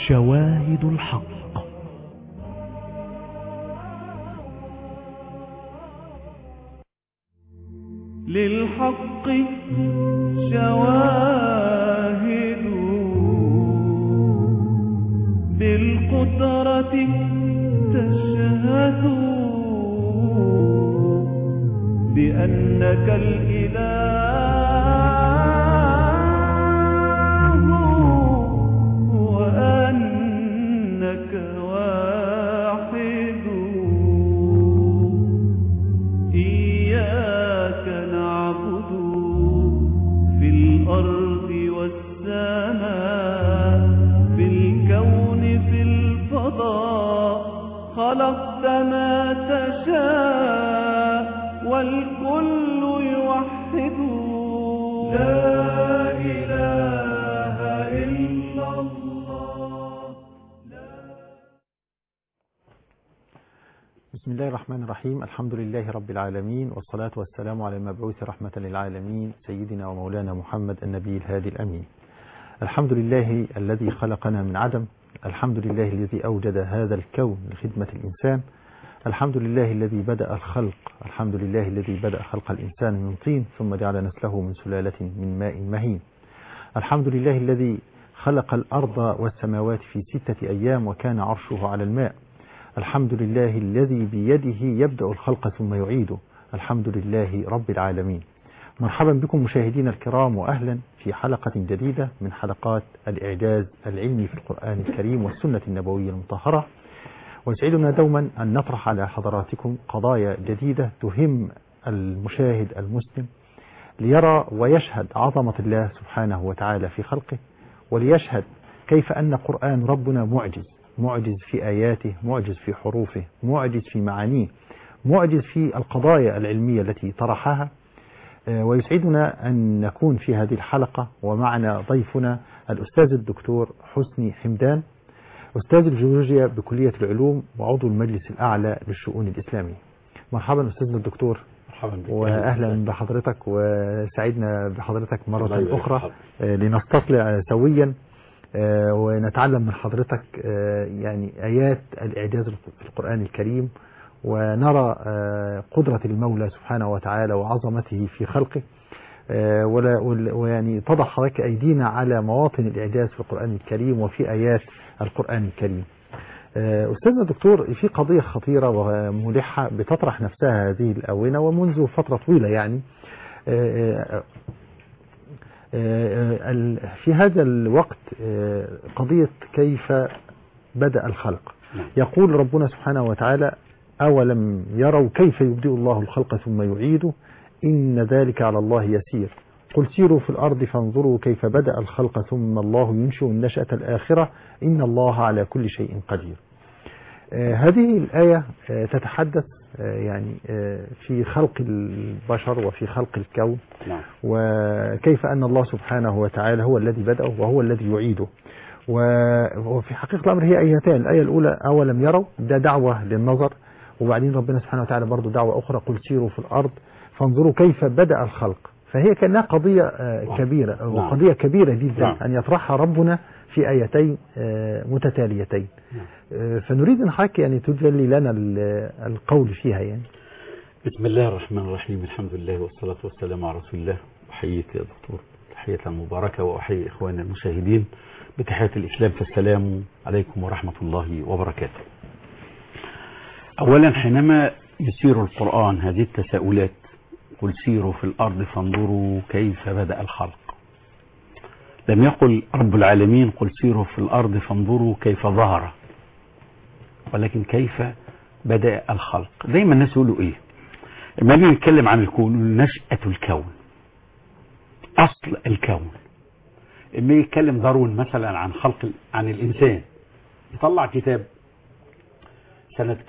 شواهد الحق للحق شواهد بالقدرة تشهد بأنك الإله وأنك واحد إياك نعبد في الأرض والسماء في الكون في الفضاء خلقت ما تشاء والكل يوحد لا إله إلا الله بسم الله الرحمن الرحيم الحمد لله رب العالمين والصلاة والسلام على المبعوث رحمة للعالمين سيدنا ومولانا محمد النبي الهادي الأمين الحمد لله الذي خلقنا من عدم الحمد لله الذي أوجد هذا الكون لخدمة الإنسان الحمد لله الذي بدأ الخلق الحمد لله الذي بدأ خلق الإنسان من طين ثم جعل نسله من سلالة من ماء مهين الحمد لله الذي خلق الأرض والسماوات في ستة أيام وكان عرشه على الماء الحمد لله الذي بيده يبدأ الخلق ثم يعيده الحمد لله رب العالمين مرحبا بكم مشاهدينا الكرام وأهلا في حلقة جديدة من حلقات الإعجاز العلمي في القرآن الكريم والسنة النبوية المطهرة ويسعدنا دوما أن نطرح على حضراتكم قضايا جديدة تهم المشاهد المسلم ليرى ويشهد عظمة الله سبحانه وتعالى في خلقه وليشهد كيف أن قرآن ربنا معجز معجز في آياته معجز في حروفه معجز في معانيه معجز في القضايا العلمية التي طرحها آه، ويسعدنا أن نكون في هذه الحلقة ومعنا ضيفنا الأستاذ الدكتور حسني حمدان أستاذ الجيولوجيا بكلية العلوم وعضو المجلس الأعلى للشؤون الإسلامية مرحبا أستاذنا الدكتور مرحبا بك واهلا بحضرتك وسعدنا بحضرتك الله مرة يبارك أخرى فيك. آه، لنستطلع سويا آه، ونتعلم من حضرتك آه، يعني آيات الإعجاز في القرآن الكريم ونرى آه، قدرة المولى سبحانه وتعالى وعظمته في خلقه آه، ولا- وال- ويعني تضع حضرتك أيدينا على مواطن الإعجاز في القرآن الكريم وفي آيات القرآن الكريم آه، أستاذنا الدكتور في قضية خطيرة وملحة بتطرح نفسها هذه الآونة ومنذ فترة طويلة يعني آه، آه، آه، ال- في هذا الوقت آه، قضية كيف بدأ الخلق نعم. يقول ربنا سبحانه وتعالى أولم يروا كيف يبدئ الله الخلق ثم يعيده إن ذلك على الله يسير قل سيروا في الأرض فانظروا كيف بدأ الخلق ثم الله ينشئ النشأة الآخرة إن الله على كل شيء قدير آه، هذه الآية آه، تتحدث آه، يعني آه، في خلق البشر وفي خلق الكون نعم وكيف أن الله سبحانه وتعالى هو الذي بدأه وهو الذي يعيده و- وفي حقيقة الأمر هي آيتان الآية الأولى أولم يروا ده دعوة للنظر وبعدين ربنا سبحانه وتعالى برضو دعوة أخرى قل سيروا في الأرض فانظروا كيف بدأ الخلق فهي كأنها قضية آه، نعم. كبيرة نعم. وقضية كبيرة جدا نعم. أن يطرحها ربنا في آيتين آه، متتاليتين نعم. آه، فنريد أن حضرتك يعني تجلي لنا ال- القول فيها يعني بسم الله الرحمن الرحيم الحمد لله والصلاة والسلام على رسول الله أحييك يا دكتور تحية مباركة وأحيي إخواننا المشاهدين بتحية الإسلام فالسلام عليكم ورحمة الله وبركاته أولا حينما يسير القرآن هذه التساؤلات قل سيروا في الأرض فانظروا كيف بدأ الخلق لم يقل رب العالمين قل سيروا في الأرض فانظروا كيف ظهر ولكن كيف بدأ الخلق دايما الناس يقولوا ايه لما نيجي نتكلم عن الكون نشأة الكون أصل الكون لما يجي يتكلم داروين مثلا عن خلق ال- عن الإنسان يطلع كتاب سنة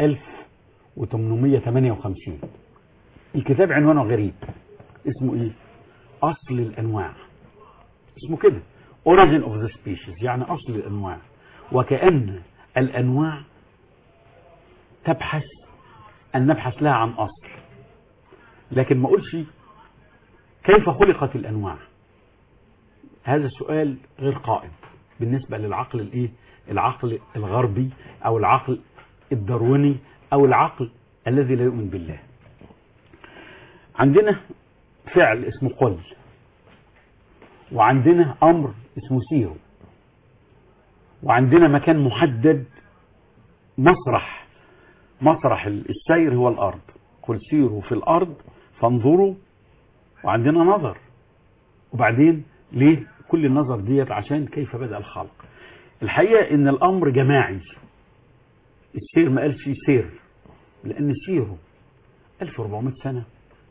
1858 الكتاب عنوانه غريب اسمه ايه أصل الأنواع اسمه كده Origin of the Species يعني أصل الأنواع وكأن الأنواع تبحث أن نبحث لها عن أصل لكن ما أقولش كيف خلقت الأنواع هذا السؤال غير قائم بالنسبة للعقل الايه العقل الغربي او العقل الدارويني او العقل الذي لا يؤمن بالله عندنا فعل اسمه قل وعندنا امر اسمه سيروا وعندنا مكان محدد مسرح مسرح السير هو الارض قل سيروا في الارض فانظروا وعندنا نظر وبعدين ليه كل النظر ديت عشان كيف بدأ الخلق الحقيقة ان الامر جماعي السير ما قالش سير لان سيره 1400 سنة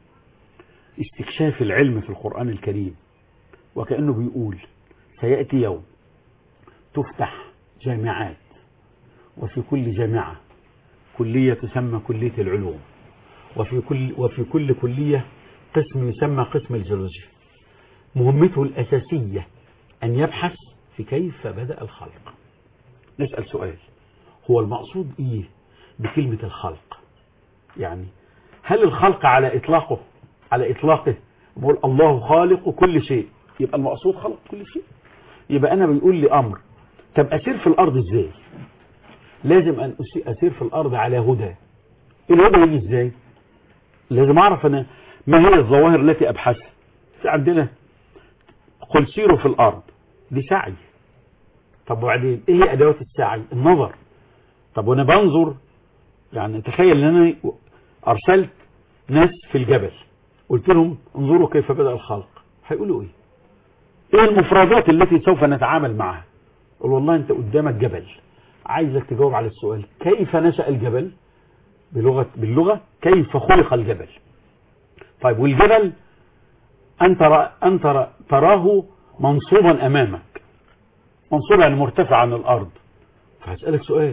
استكشاف العلم في القرآن الكريم وكأنه بيقول سيأتي يوم تفتح جامعات وفي كل جامعة كلية تسمى كلية العلوم وفي كل وفي كل كلية قسم يسمى قسم الجيولوجيا مهمته الأساسية أن يبحث في كيف بدأ الخلق نسأل سؤال هو المقصود إيه بكلمة الخلق يعني هل الخلق على إطلاقه على إطلاقه بقول الله خالق كل شيء يبقى المقصود خلق كل شيء يبقى أنا بيقول لي أمر طب أسير في الأرض إزاي لازم أن أسير في الأرض على هدى الهدى يجي إزاي لازم أعرف أنا ما هي الظواهر التي أبحثها في عندنا قل سيروا في الأرض دي سعي طب وبعدين إيه هي أدوات السعي النظر طب وأنا بنظر يعني تخيل أن أنا أرسلت ناس في الجبل قلت لهم انظروا كيف بدأ الخلق هيقولوا إيه إيه المفردات التي سوف نتعامل معها قل والله أنت قدامك جبل عايزك تجاوب على السؤال كيف نشأ الجبل بلغة باللغة كيف خلق الجبل طيب والجبل أنت را أنت تراه منصوبا أمامك منصوب يعني مرتفع عن الأرض فهسألك سؤال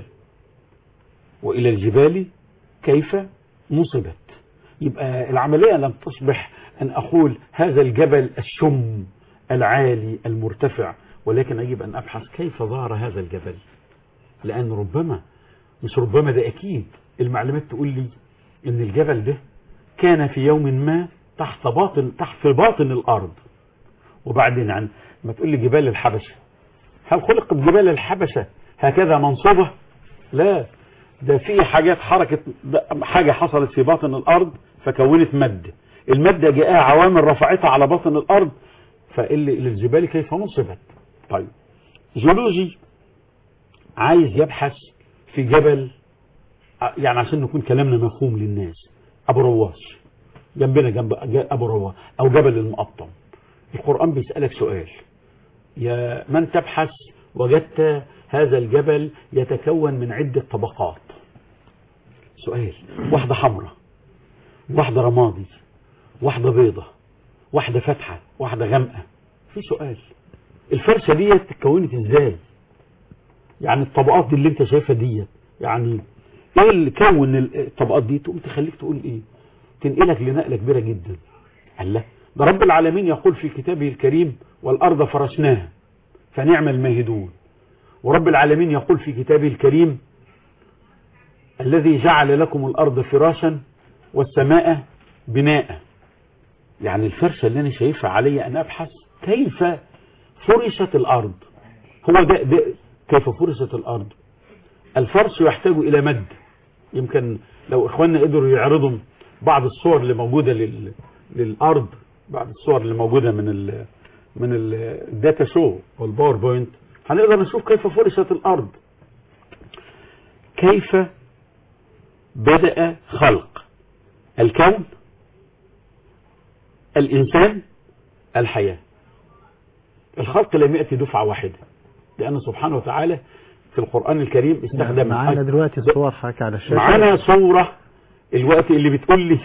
وإلى الجبال كيف نصبت يبقى العملية لم تصبح أن أقول هذا الجبل الشم العالي المرتفع ولكن يجب أن أبحث كيف ظهر هذا الجبل لأن ربما مش ربما ده أكيد المعلومات تقول لي إن الجبل ده كان في يوم ما تحت باطن تحت في باطن الأرض وبعدين عن ما تقول لي جبال الحبشة هل خلقت جبال الحبشة هكذا منصوبة لا ده في حاجات حركة حاجة حصلت في باطن الأرض فكونت مد المادة جاءها عوامل رفعتها على باطن الأرض فاللي للجبال كيف نصبت طيب جيولوجي عايز يبحث في جبل يعني عشان نكون كلامنا مفهوم للناس أبو رواش جنبنا جنب أبو رواش أو جبل المقطم القرآن بيسألك سؤال يا من تبحث وجدت هذا الجبل يتكون من عدة طبقات سؤال واحدة حمراء واحدة رمادي واحدة بيضة واحدة فتحة واحدة غامقة في سؤال الفرشة دي اتكونت ازاي يعني الطبقات دي اللي انت شايفها دي يعني ايه اللي كون الطبقات دي تقوم تخليك تقول ايه تنقلك لنقلة كبيرة جدا الله ده رب العالمين يقول في كتابه الكريم والأرض فرشناها فنعم الماهدون ورب العالمين يقول في كتابه الكريم الذي جعل لكم الأرض فراشا والسماء بناء يعني الفرشة اللي أنا شايفها علي أن أبحث كيف فرشت الأرض هو ده, ده كيف فرشت الأرض الفرش يحتاج إلى مد يمكن لو إخواننا قدروا يعرضوا بعض الصور اللي موجودة لل... للأرض بعض الصور اللي موجودة من ال... من الداتا شو والباوربوينت هنقدر نشوف كيف فرشت الأرض كيف بدأ خلق الكون الإنسان الحياة الخلق لم يأتي دفعة واحدة لأن سبحانه وتعالى في القرآن الكريم استخدم معانا دلوقتي الصور حضرتك على الشاشة معانا صورة الوقت اللي بتقول لي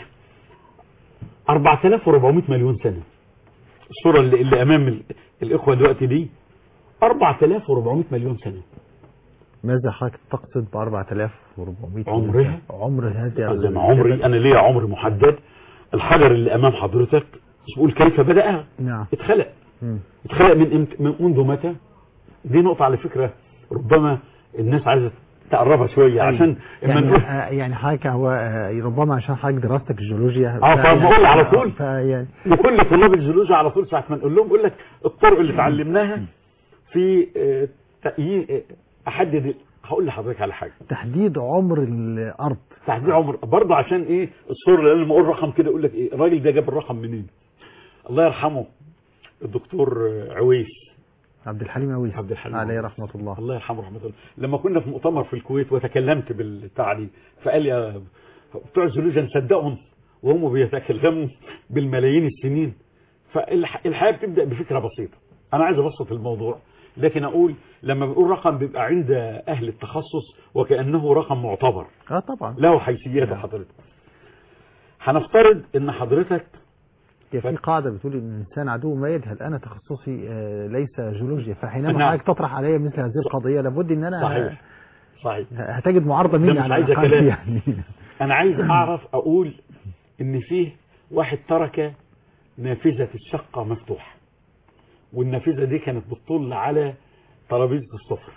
4400 مليون سنة الصورة اللي, اللي أمام ال- الإخوة دلوقتي دي 4400 مليون سنة ماذا حضرتك تقصد ب 4400 عمرها؟ عمر هذه زي ما عمري أنا ليا عمر محدد الحجر اللي أمام حضرتك مش بقول كيف بدأ نعم اتخلق مم. اتخلق من, امت... من منذ متى دي نقطة على فكرة ربما الناس عايزة تقربها شوية عشان اما يعني نقول آه، يعني حضرتك هو آه، ربما عشان حضرتك دراستك الجيولوجيا اه فبقول على طول. فيعني لكل طلاب الجيولوجيا على طول ساعة ما نقول لهم يقول لك الطرق اللي اتعلمناها في آه، ت- احدد هقول لحضرتك على حاجه تحديد عمر الارض تحديد عمر برضه عشان ايه الصوره اللي لما اقول رقم كده يقول لك ايه الراجل ده جاب الرقم منين الله يرحمه الدكتور عويس عبد الحليم أويس عبد الحليم عليه أويس. رحمة الله الله يرحمه رحمه الله لما كنا في مؤتمر في الكويت وتكلمت بالتعليم فقال يا بتوع الزولوجيا نصدقهم وهم بيتكلموا بالملايين السنين فالحياه بتبدا بفكره بسيطه انا عايز ابسط الموضوع لكن اقول لما بنقول رقم بيبقى عند اهل التخصص وكانه رقم معتبر اه طبعا له حيثياته حضرتك هنفترض ان حضرتك هي في قاعدة بتقول ان الانسان عدو ما يجهل انا تخصصي آه، ليس جيولوجيا فحينما نعم. حضرتك تطرح علي مثل هذه القضية لابد ان انا صحيح صحيح هتجد معارضة ده مني مش على عايزة الأقل كلام. يعني انا عايز اعرف اقول ان فيه واحد ترك نافذة الشقة مفتوحة والنافذة دي كانت بتطل على ترابيزة السفر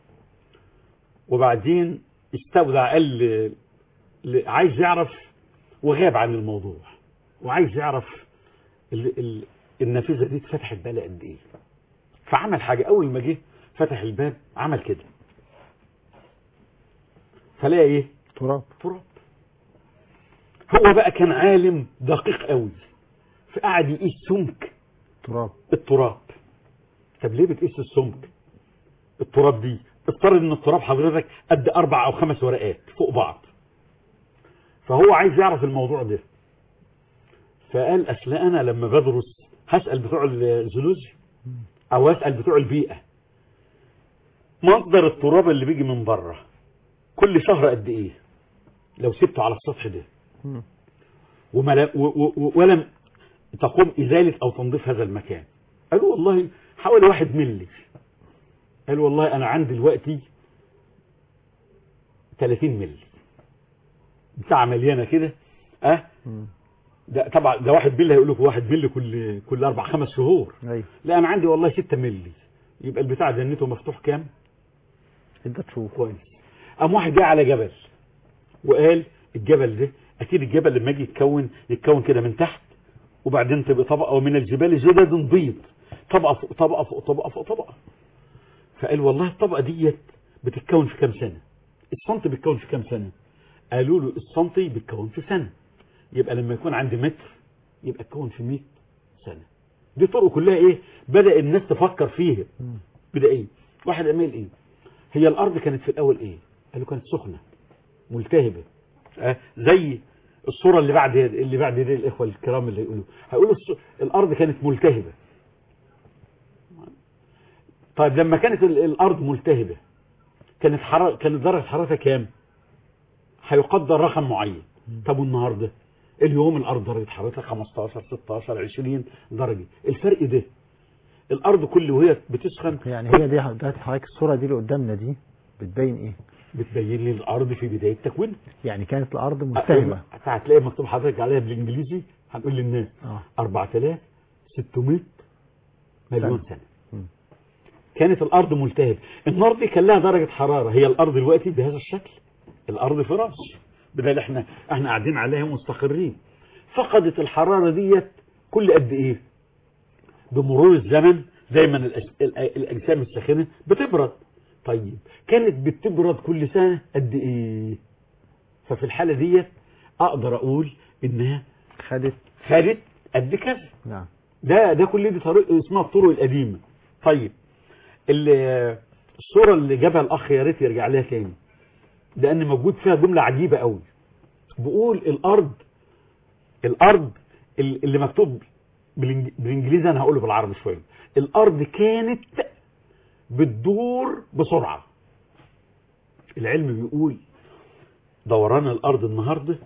وبعدين استودع قال ل- ل- عايز يعرف وغاب عن الموضوع وعايز يعرف ال ال النافذة دي اتفتحت بقى قد ايه فعمل حاجة اول ما جه فتح الباب عمل كده فلاقي ايه تراب تراب هو بقى كان عالم دقيق قوي فقعد يقيس سمك تراب التراب طب ليه بتقيس السمك التراب دي افترض ان التراب حضرتك قد اربع او خمس ورقات فوق بعض فهو عايز يعرف الموضوع ده فقال اصل انا لما بدرس هسال بتوع الزولوجيا او اسال بتوع البيئه مصدر التراب اللي بيجي من بره كل شهر قد ايه لو سبته على السطح ده مم. وما و و و ولم تقوم إزالة أو تنظيف هذا المكان قالوا والله حوالي واحد ملي قالوا والله أنا عندي دلوقتي 30 ملي بتاع مليانة كده أه مم. ده طبعا ده واحد ملي هيقول لك واحد ملي كل كل أربع خمس شهور ايوه لا أنا عندي والله 6 ملي يبقى البتاع جنته مفتوح كام؟ انت تشوف كويس قام واحد جه على جبل وقال الجبل ده اكيد الجبل لما يجي يتكون يتكون كده من تحت وبعدين تبقى طبقه ومن الجبال جدد بيض طبقه فوق طبقه فوق طبقه فوق طبقه فقال والله الطبقه ديت بتتكون في كام سنه السنتي بيتكون في كام سنه قالوا له السنتي بيتكون في سنه يبقى لما يكون عندي متر يبقى اتكون في 100 سنه دي طرق كلها ايه بدا الناس تفكر فيها مم. بدا ايه واحد قال ايه هي الارض كانت في الاول ايه قالوا كانت سخنه ملتهبه أه؟ زي الصوره اللي بعد اللي بعد دي الاخوه الكرام اللي يقولوا هيقولوا الص- الارض كانت ملتهبه طيب لما كانت ال- الارض ملتهبه كانت حرارة كانت درجه حرارتها كام هيقدر رقم معين طب والنهارده اليوم الارض درجه حرارتها 15 16 20 درجه الفرق ده الارض كل وهي بتسخن يعني هي دي دلوقتي حضرتك الصورة دي اللي قدامنا دي بتبين ايه بتبين لي الارض في بدايه تكوينها يعني كانت الارض ملتهبة هتلاقي مكتوب حضرتك عليها بالانجليزي هنقول للناس اه 4600 مليون سنه مم. كانت الارض ملتهبه النار دي كان لها درجه حراره هي الارض دلوقتي بهذا الشكل الارض فراش بدل احنا احنا قاعدين عليها مستقرين فقدت الحراره ديت كل قد ايه بمرور الزمن دايما الأس- الأ- الاجسام الساخنه بتبرد طيب كانت بتبرد كل سنه قد ايه ففي الحاله ديت اقدر اقول انها خدت خدت قد كذا نعم ده ده كل دي طريق اسمها الطرق القديمه طيب ال- الصوره اللي جابها الاخ يا ريت يرجع لها تاني لان موجود فيها جمله عجيبه قوي بيقول الارض الارض ال- اللي مكتوب بالإنج- بالانجليزي انا هقوله بالعربي شويه الارض كانت بتدور بسرعه العلم بيقول دوران الارض النهارده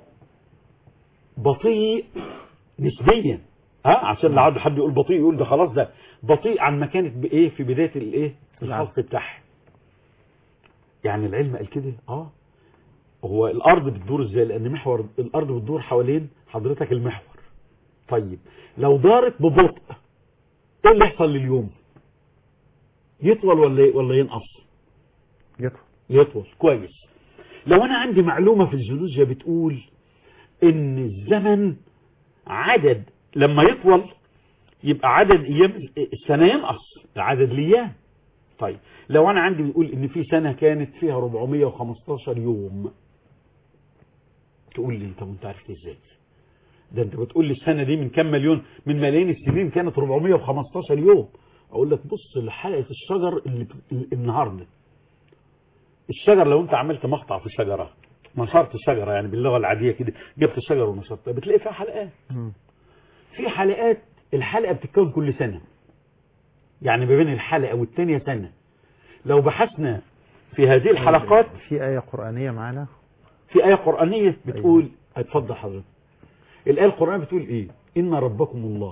بطيء نسبيا ها عشان لو حد يقول بطيء يقول ده خلاص ده بطيء عن ما كانت بايه في بدايه الايه الخلق بتاعها يعني العلم قال كده اه هو الارض بتدور ازاي لان محور الارض بتدور حوالين حضرتك المحور طيب لو دارت ببطء ايه اللي يحصل لليوم يطول ولا ولا ينقص يطول يطول كويس لو انا عندي معلومه في الجيولوجيا بتقول ان الزمن عدد لما يطول يبقى عدد ايام السنه ينقص عدد الايام طيب لو انا عندي بنقول ان في سنة كانت فيها 415 يوم تقول لي طب انت عرفت ازاي ده انت بتقول لي السنة دي من كام مليون من ملايين السنين كانت 415 يوم اقول لك بص لحلقة الشجر اللي اللي النهارده الشجر لو انت عملت مقطع في شجرة نشرت الشجرة يعني باللغة العادية كده جبت الشجرة ونشرتها بتلاقي فيها حلقات مم. في حلقات الحلقة بتتكون كل سنة يعني ما بين الحلقة والتانية سنة لو بحثنا في هذه الحلقات في آية قرآنية معانا في آية قرآنية بتقول اتفضل حضرتك الآية القرآنية بتقول ايه إن ربكم الله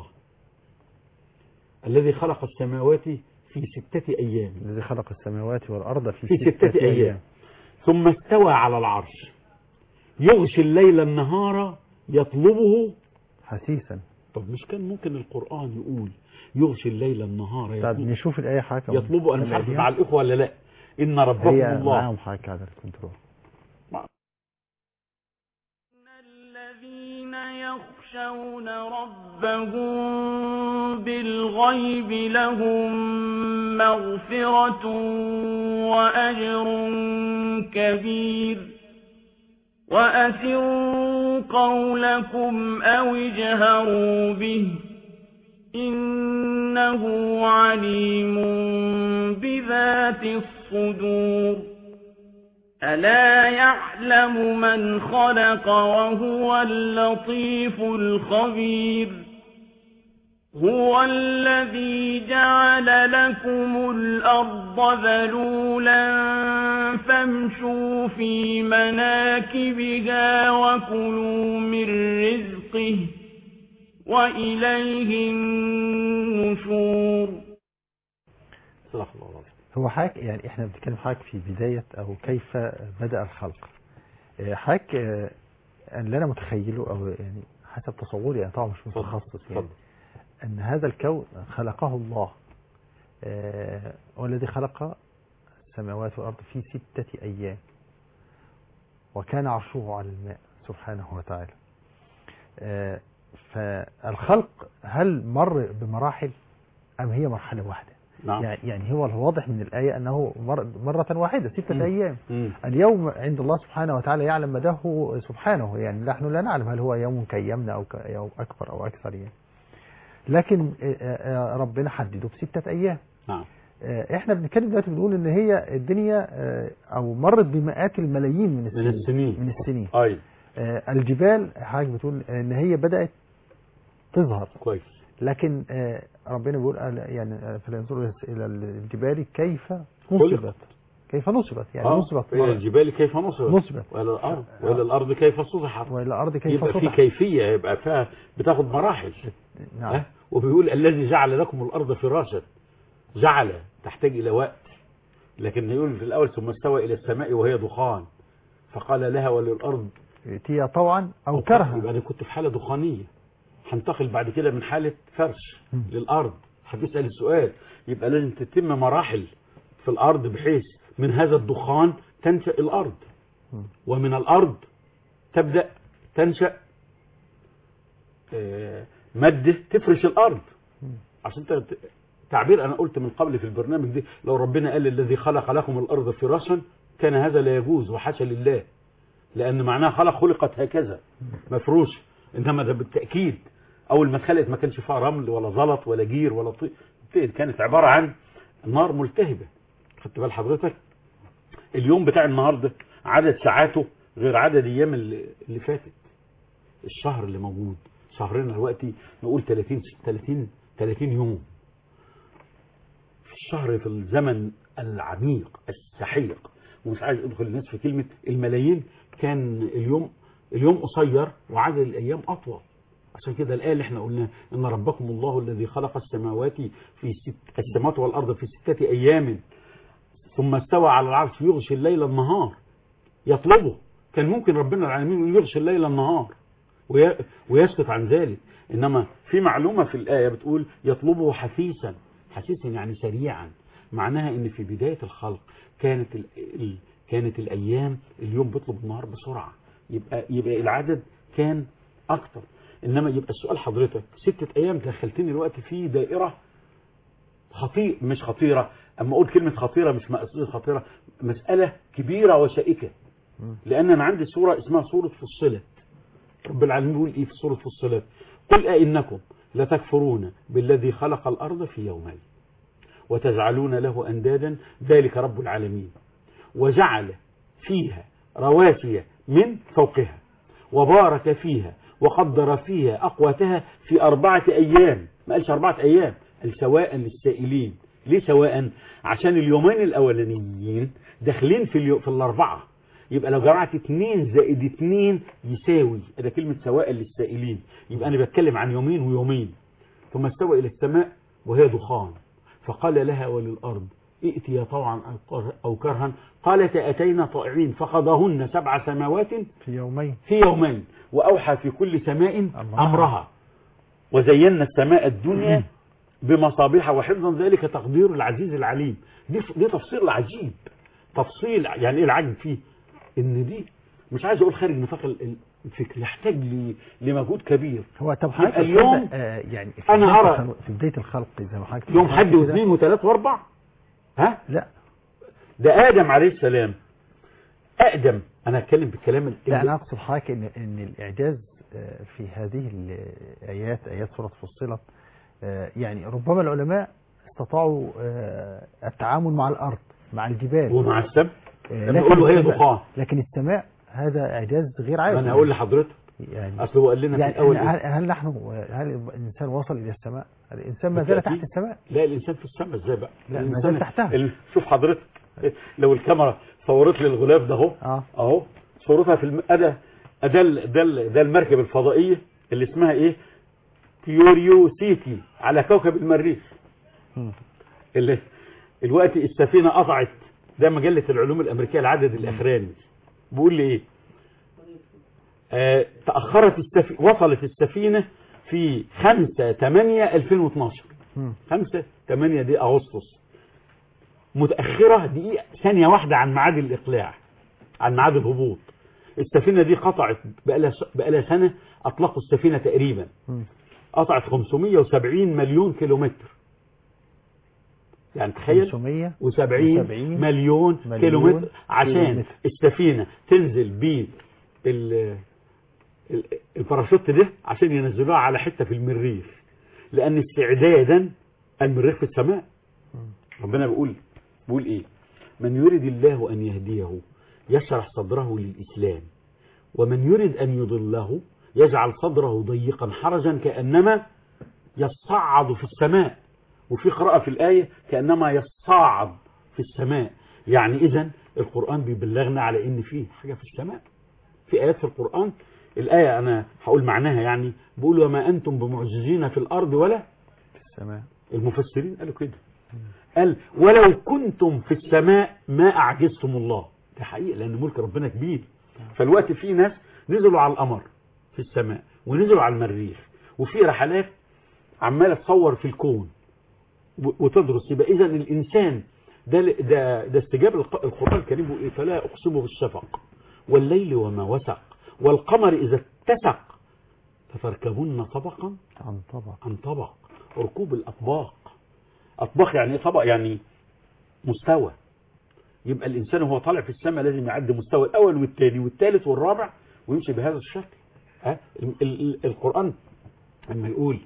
الذي خلق السماوات في ستة أيام الذي خلق السماوات والأرض في, في ستة أيام ثم استوى على العرش يغشي الليل النهار يطلبه حسيسا طب مش كان ممكن القرآن يقول يغشي الليل النار طب يطلب نشوف الآية حاجة يطلبوا أنا مش عارف مع الإخوة ولا لا إن ربكم هي الله معاهم حاجة على الكنترول الذين يخشون ربهم بالغيب لهم مغفرة وأجر كبير وأسروا قولكم أو اجهروا به إنه عليم بذات الصدور ألا يعلم من خلق وهو اللطيف الخبير هو الذي جعل لكم الأرض ذلولا فامشوا في مناكبها وكلوا من رزقه وإليه النشور صدق الله العظيم هو حضرتك يعني احنا بنتكلم حضرتك في بداية او كيف بدأ الخلق آه، حضرتك آه، اللي انا متخيله او يعني حسب تصوري انا طبعا مش اتفضل، متخصص يعني اتفضل. ان هذا الكون خلقه الله آه، هو الذي خلق السماوات والارض في ستة ايام وكان عرشه على الماء سبحانه وتعالى آه، فالخلق هل مر بمراحل ام هي مرحلة واحدة نعم يعني يعني هو الواضح من الآية أنه مر مرة واحدة ستة مم. أيام مم. اليوم عند الله سبحانه وتعالى يعلم مداه سبحانه يعني نحن لا نعلم هل هو يوم كيمنا أو ك- أو أكبر أو أكثر يعني لكن آه، آه، ربنا حدده بستة أيام نعم آه، احنا بنتكلم دلوقتي بنقول ان هي الدنيا آه، او مرت بمئات الملايين من السنين السنين. من السنين أي آه، الجبال حضرتك بتقول ان هي بدأت تظهر كويس لكن آه، ربنا بيقول آه، يعني آه، فلينظروا الى الجبال كيف نصبت كيف نصبت يعني آه، نصبت إلى مرة. الجبال كيف نصبت نصبت وإلى الأرض وإلى الأرض كيف سطحت والى الارض كيف يبقى في سطحت كيفية يبقى فيها بتاخد مراحل نعم ها؟ وبيقول الذي جعل لكم الأرض فراشا جعل تحتاج إلى وقت لكن يقول في الأول ثم استوى إلى السماء وهي دخان فقال لها وللأرض ائتيا طوعا او كرها يبقى أنا كنت في حالة دخانية هنتقل بعد كده من حالة فرش مم. للأرض هتسأل السؤال يبقى لازم تتم مراحل في الأرض بحيث من هذا الدخان تنشأ الأرض مم. ومن الأرض تبدأ تنشأ آه، مادة تفرش الأرض مم. عشان ت- تعبير أنا قلت من قبل في البرنامج دي لو ربنا قال الذي خلق لكم الأرض فراشا كان هذا لا يجوز وحاشا لله لأن معناها خلق خلقت هكذا مفروش إنما ده بالتأكيد أول ما اتخلقت ما كانش فيها رمل ولا زلط ولا جير ولا طين كانت عبارة عن نار ملتهبة خدت بال حضرتك اليوم بتاع النهاردة عدد ساعاته غير عدد أيام اللي اللي فاتت الشهر اللي موجود شهرنا دلوقتي نقول 30 30 30 يوم في الشهر في الزمن العميق السحيق ومش عايز ادخل الناس في كلمة الملايين كان اليوم اليوم قصير وعدد الايام اطول عشان كده الآية اللي احنا قلنا ان ربكم الله الذي خلق السماوات في ست السماوات والارض في ستة ايام ثم استوى على العرش يغشي الليل النهار يطلبه كان ممكن ربنا العالمين يغشي الليل النهار وي- ويسكت عن ذلك انما في معلومة في الآية بتقول يطلبه حثيثا حثيثا يعني سريعا معناها ان في بداية الخلق كانت ال... ال... كانت الايام اليوم بيطلب النهار بسرعة يبقى يبقى العدد كان اكتر انما يبقى السؤال حضرتك ستة ايام دخلتني الوقت في دائرة خطير مش خطيرة اما اقول كلمة خطيرة مش مقصود خطيرة مسألة كبيرة وشائكة لان انا عندي سورة اسمها سورة فصلت رب العالمين بيقول ايه في سورة فصلت قل أئنكم لتكفرون بالذي خلق الأرض في يومين وتجعلون له أندادا ذلك رب العالمين وجعل فيها رواسي من فوقها وبارك فيها وقدر فيها أقواتها في أربعة أيام ما قالش أربعة أيام قال سواء للسائلين ليه سواء عشان اليومين الأولانيين داخلين في, اليو... في الأربعة يبقى لو جمعت اتنين زائد اتنين يساوي ده كلمة سواء للسائلين يبقى أنا بتكلم عن يومين ويومين ثم استوى إلى السماء وهي دخان فقال لها وللأرض ائتيا طوعا أو كر- أو كرها قالتا أتينا طائعين فقضاهن سبع سماوات في يومين في يومين وأوحى في كل سماء أمرها. أمرها وزينا السماء الدنيا بمصابيح وحفظا ذلك تقدير العزيز العليم دي, دي تفصيل عجيب تفصيل يعني ايه العجب فيه ان دي مش عايز اقول خارج نطاق ال- الفكر يحتاج ل- لمجهود كبير هو طب حضرتك يبقى اليوم تصدق، آه يعني في أنا بداية أرى الخلق- في بداية الخلق زي ما حضرتك يوم ذكرت حد كده، واثنين وثلاث واربع ها لا ده ادم عليه السلام اقدم انا هتكلم بالكلام ال- لا انا اقصد حضرتك ان ان الاعجاز آه، في هذه الايات ايات سوره فصلت آه، يعني ربما العلماء استطاعوا آه، التعامل مع الارض مع الجبال ومع السبت آه، لما لكن يقول له هي السماء- دخان لكن السماء هذا اعجاز غير عادي انا هقول لحضرتك يعني اصل هو قال لنا في يعني الاول هل, إيه؟ هل نحن هل الانسان وصل الى السماء؟ الانسان ما زال بالتأكيد. تحت السماء لا الانسان في السماء ازاي بقى لا، ما الإنسان- زال تحتها. ال- شوف حضرتك لو الكاميرا صورت لي الغلاف ده اهو اه اهو صورتها في الم... ده ده ال- ده ال- ده المركب الفضائيه اللي اسمها ايه كيوريوسيتي على كوكب المريخ مم. اللي الوقت السفينه قطعت ده مجله العلوم الامريكيه العدد الاخراني بيقول لي ايه آه تاخرت السفينه وصلت السفينه في 5 8 2012 مم. 5 8 دي اغسطس متاخره دقيقه ثانيه واحده عن ميعاد الاقلاع عن ميعاد الهبوط السفينه دي قطعت بقالها بقالها سنه اطلقوا السفينه تقريبا مم. قطعت 570 مليون كيلومتر يعني تخيل 500 و70 وسبعين مليون مليون كيلومتر عشان كيلومتر. السفينة تنزل بيه ال- ال- الباراشوت ده عشان ينزلوها على حتة في المريخ لأن استعدادا المريخ في السماء ربنا بيقول بيقول ايه من يريد الله أن يهديه يشرح صدره للإسلام ومن يريد أن يضله يجعل صدره ضيقا حرجا كأنما يصعد في السماء وفي قراءة في الآية كأنما يصعد في السماء يعني إذا القرآن بيبلغنا على إن في حاجة في السماء في آيات في القرآن الآية أنا هقول معناها يعني بيقول وما أنتم بمعجزين في الأرض ولا في السماء المفسرين قالوا كده قال ولو كنتم في السماء ما أعجزتم الله ده حقيقة لأن ملك ربنا كبير فالوقت في ناس نزلوا على القمر في السماء ونزلوا على المريخ وفي رحلات عمالة تصور في الكون و- وتدرس يبقى إذا الإنسان ده ده ده استجاب الق- القرآن الكريم بيقول إيه فلا أقسم بالشفق والليل وما وسق والقمر إذا اتسق فتركبن طبقا عن طبع عن طبق ركوب الأطباق أطباق يعني إيه طبق يعني مستوى يبقى الإنسان وهو طالع في السماء لازم يعدي مستوى الأول والثاني والثالث والرابع ويمشي بهذا الشكل ها؟ ال- ال- القرآن لما يقول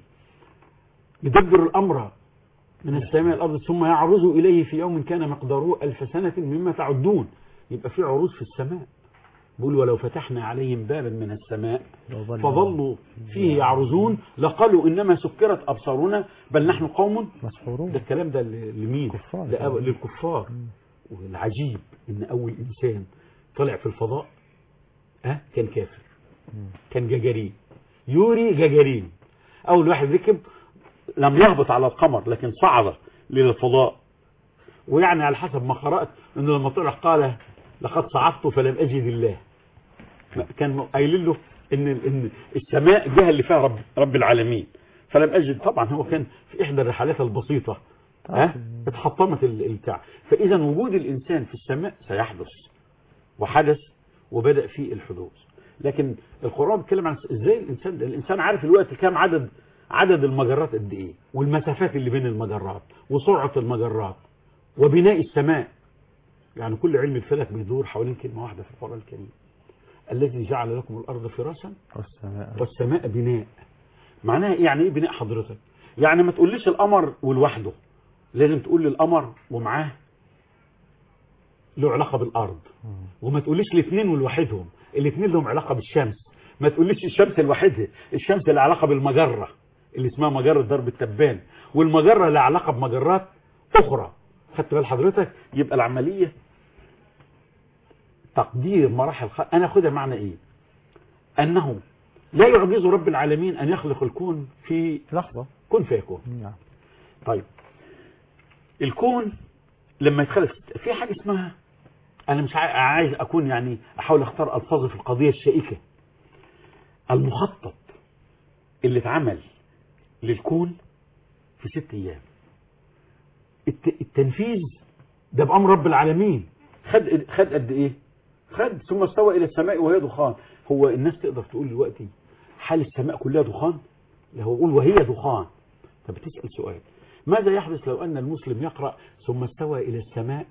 يدبر الأمر من السماء إلى الأرض ثم يعرض إليه في يوم كان مقداره ألف سنة مما تعدون يبقى في عروض في السماء بيقول ولو فتحنا عليهم بابا من السماء وظل- فظلوا فيه يعرجون لقالوا إنما سكرت أبصارنا بل نحن قوم مسحورون ده الكلام ده ل- لمين كفار. لأ- للكفار والعجيب إن أول إنسان طلع في الفضاء ها كان كافر كان جاجارين يوري جاجارين أول واحد ركب لم يهبط على القمر لكن صعد للفضاء ويعني على حسب ما قرأت انه لما طلع قال لقد صعدت فلم اجد الله كان قايلين له ان ان السماء الجهه اللي فيها رب رب العالمين فلم اجد طبعا هو كان في احدى الرحلات البسيطه ها اتحطمت ال- البتاع فاذا وجود الانسان في السماء سيحدث وحدث وبدا فيه الحدوث لكن القران بيتكلم عن ازاي الانسان ده الانسان عارف الوقت كام عدد عدد المجرات قد ايه والمسافات اللي بين المجرات وسرعة المجرات وبناء السماء يعني كل علم الفلك بيدور حوالين كلمة واحدة في القرآن الكريم الذي جعل لكم الأرض فراشا والسماء والسماء بناء معناها إيه؟ يعني ايه بناء حضرتك يعني ما تقوليش القمر ولوحده لازم تقول لي القمر ومعاه له علاقة بالأرض وما تقوليش الاثنين ولوحدهم الاثنين لهم علاقة بالشمس ما تقوليش الشمس لوحدها الشمس لها علاقة بالمجرة اللي اسمها مجرة درب التبان والمجرة لها علاقة بمجرات أخرى خدت بال حضرتك يبقى العملية تقدير مراحل خلق أنا أخدها معنى إيه أنه لا يعجز رب العالمين أن يخلق الكون في لحظة كن فيكون نعم طيب الكون لما يتخلق في حاجة اسمها أنا مش عاي- عايز أكون يعني أحاول أختار ألفاظي في القضية الشائكة المخطط اللي اتعمل للكون في ست أيام الت- التنفيذ ده بأمر رب العالمين خد خد قد إيه؟ خد ثم استوى إلى السماء وهي دخان هو الناس تقدر تقول دلوقتي حال السماء كلها دخان؟ لا هو يقول وهي دخان طب تسأل سؤال ماذا يحدث لو أن المسلم يقرأ ثم استوى إلى السماء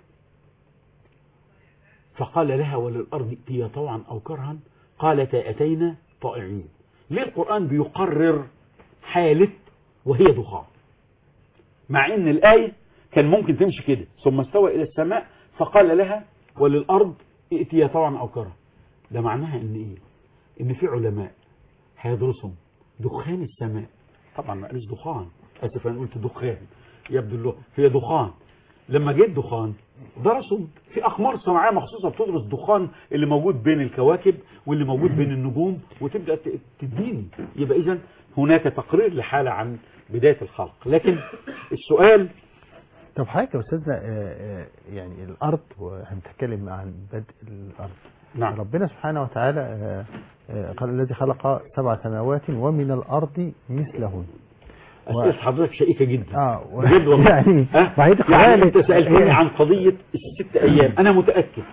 فقال لها وللأرض ائتيا طوعا أو كرها قالتا أتينا طائعين ليه القرآن بيقرر حالة وهي دخان مع ان الآية كان ممكن تمشي كده ثم استوى إلى السماء فقال لها وللأرض ائتيا طوعا أو كرها ده معناها ان ايه ان في علماء هيدرسوا دخان السماء طبعا ما قالش دخان اسف انا قلت دخان يبدو له هي دخان لما جه الدخان درسوا في اقمار صناعيه مخصوصه بتدرس الدخان اللي موجود بين الكواكب واللي موجود بين النجوم وتبدا ت- تديني يبقى اذا هناك تقرير لحاله عن بدايه الخلق لكن السؤال طب حضرتك يا استاذنا آه، آه، يعني الارض وهنتكلم عن بدء الارض نعم ربنا سبحانه وتعالى آه، آه، قال الذي خلق سبع سماوات ومن الارض مثلهن اسئله حضرتك شائكه جدا اه و- بجد والله يعني ها؟ ما هي دي يعني قضايا انت سالتني هي- عن قضيه الست ايام انا متاكد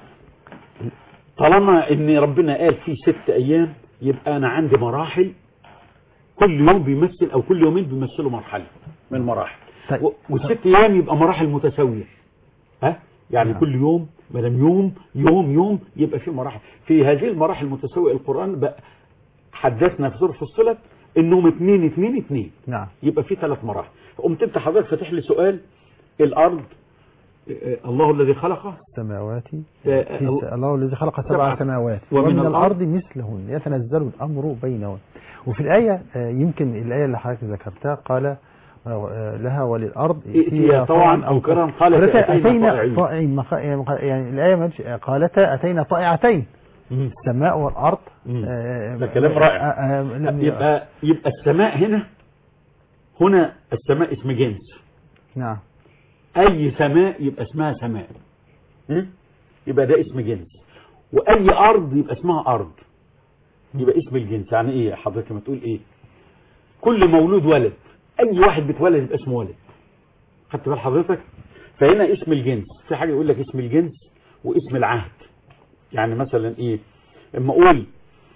طالما ان ربنا قال في ست ايام يبقى انا عندي مراحل كل يوم بيمثل او كل يومين بيمثلوا مرحله من المراحل طيب. و- والست ايام يبقى مراحل متساويه ها يعني نعم. كل يوم ما دام يوم يوم يوم يبقى في مراحل في هذه المراحل المتساويه القران بقى حدثنا في سوره فصلت انهم اتنين اتنين اتنين نعم يبقى في ثلاث مراحل قمت انت حضرتك فاتح لي سؤال الارض آه، الله الذي خلقه السماوات آه، في س- الله الذي خلق سبع سبع سماوات ومن ومن الأرض الأرض مثلهن يتنزل الأمر بينهن وفي الآية آه، يمكن الآية اللي حضرتك ذكرتها قال آه، لها وللأرض ائتيا طوعا أو كرها قالتا قالتا أتينا أتينا طائعين. طائعين مخ- يعني يعني الآية ما قالتش- قالتا أتينا طائعتين مم. السماء والأرض مم. آه، ده كلام رائع. آه، آه، لم ي- يبقى يبقى السماء هنا هنا السماء اسم جنس نعم اي سماء يبقى اسمها سماء م? يبقى ده اسم جنس واي ارض يبقى اسمها ارض يبقى اسم الجنس يعني ايه حضرتك لما تقول ايه كل مولود ولد اي واحد بيتولد يبقى اسمه ولد خدت بال حضرتك فهنا اسم الجنس في حاجه يقول لك اسم الجنس واسم العهد يعني مثلا ايه اما اقول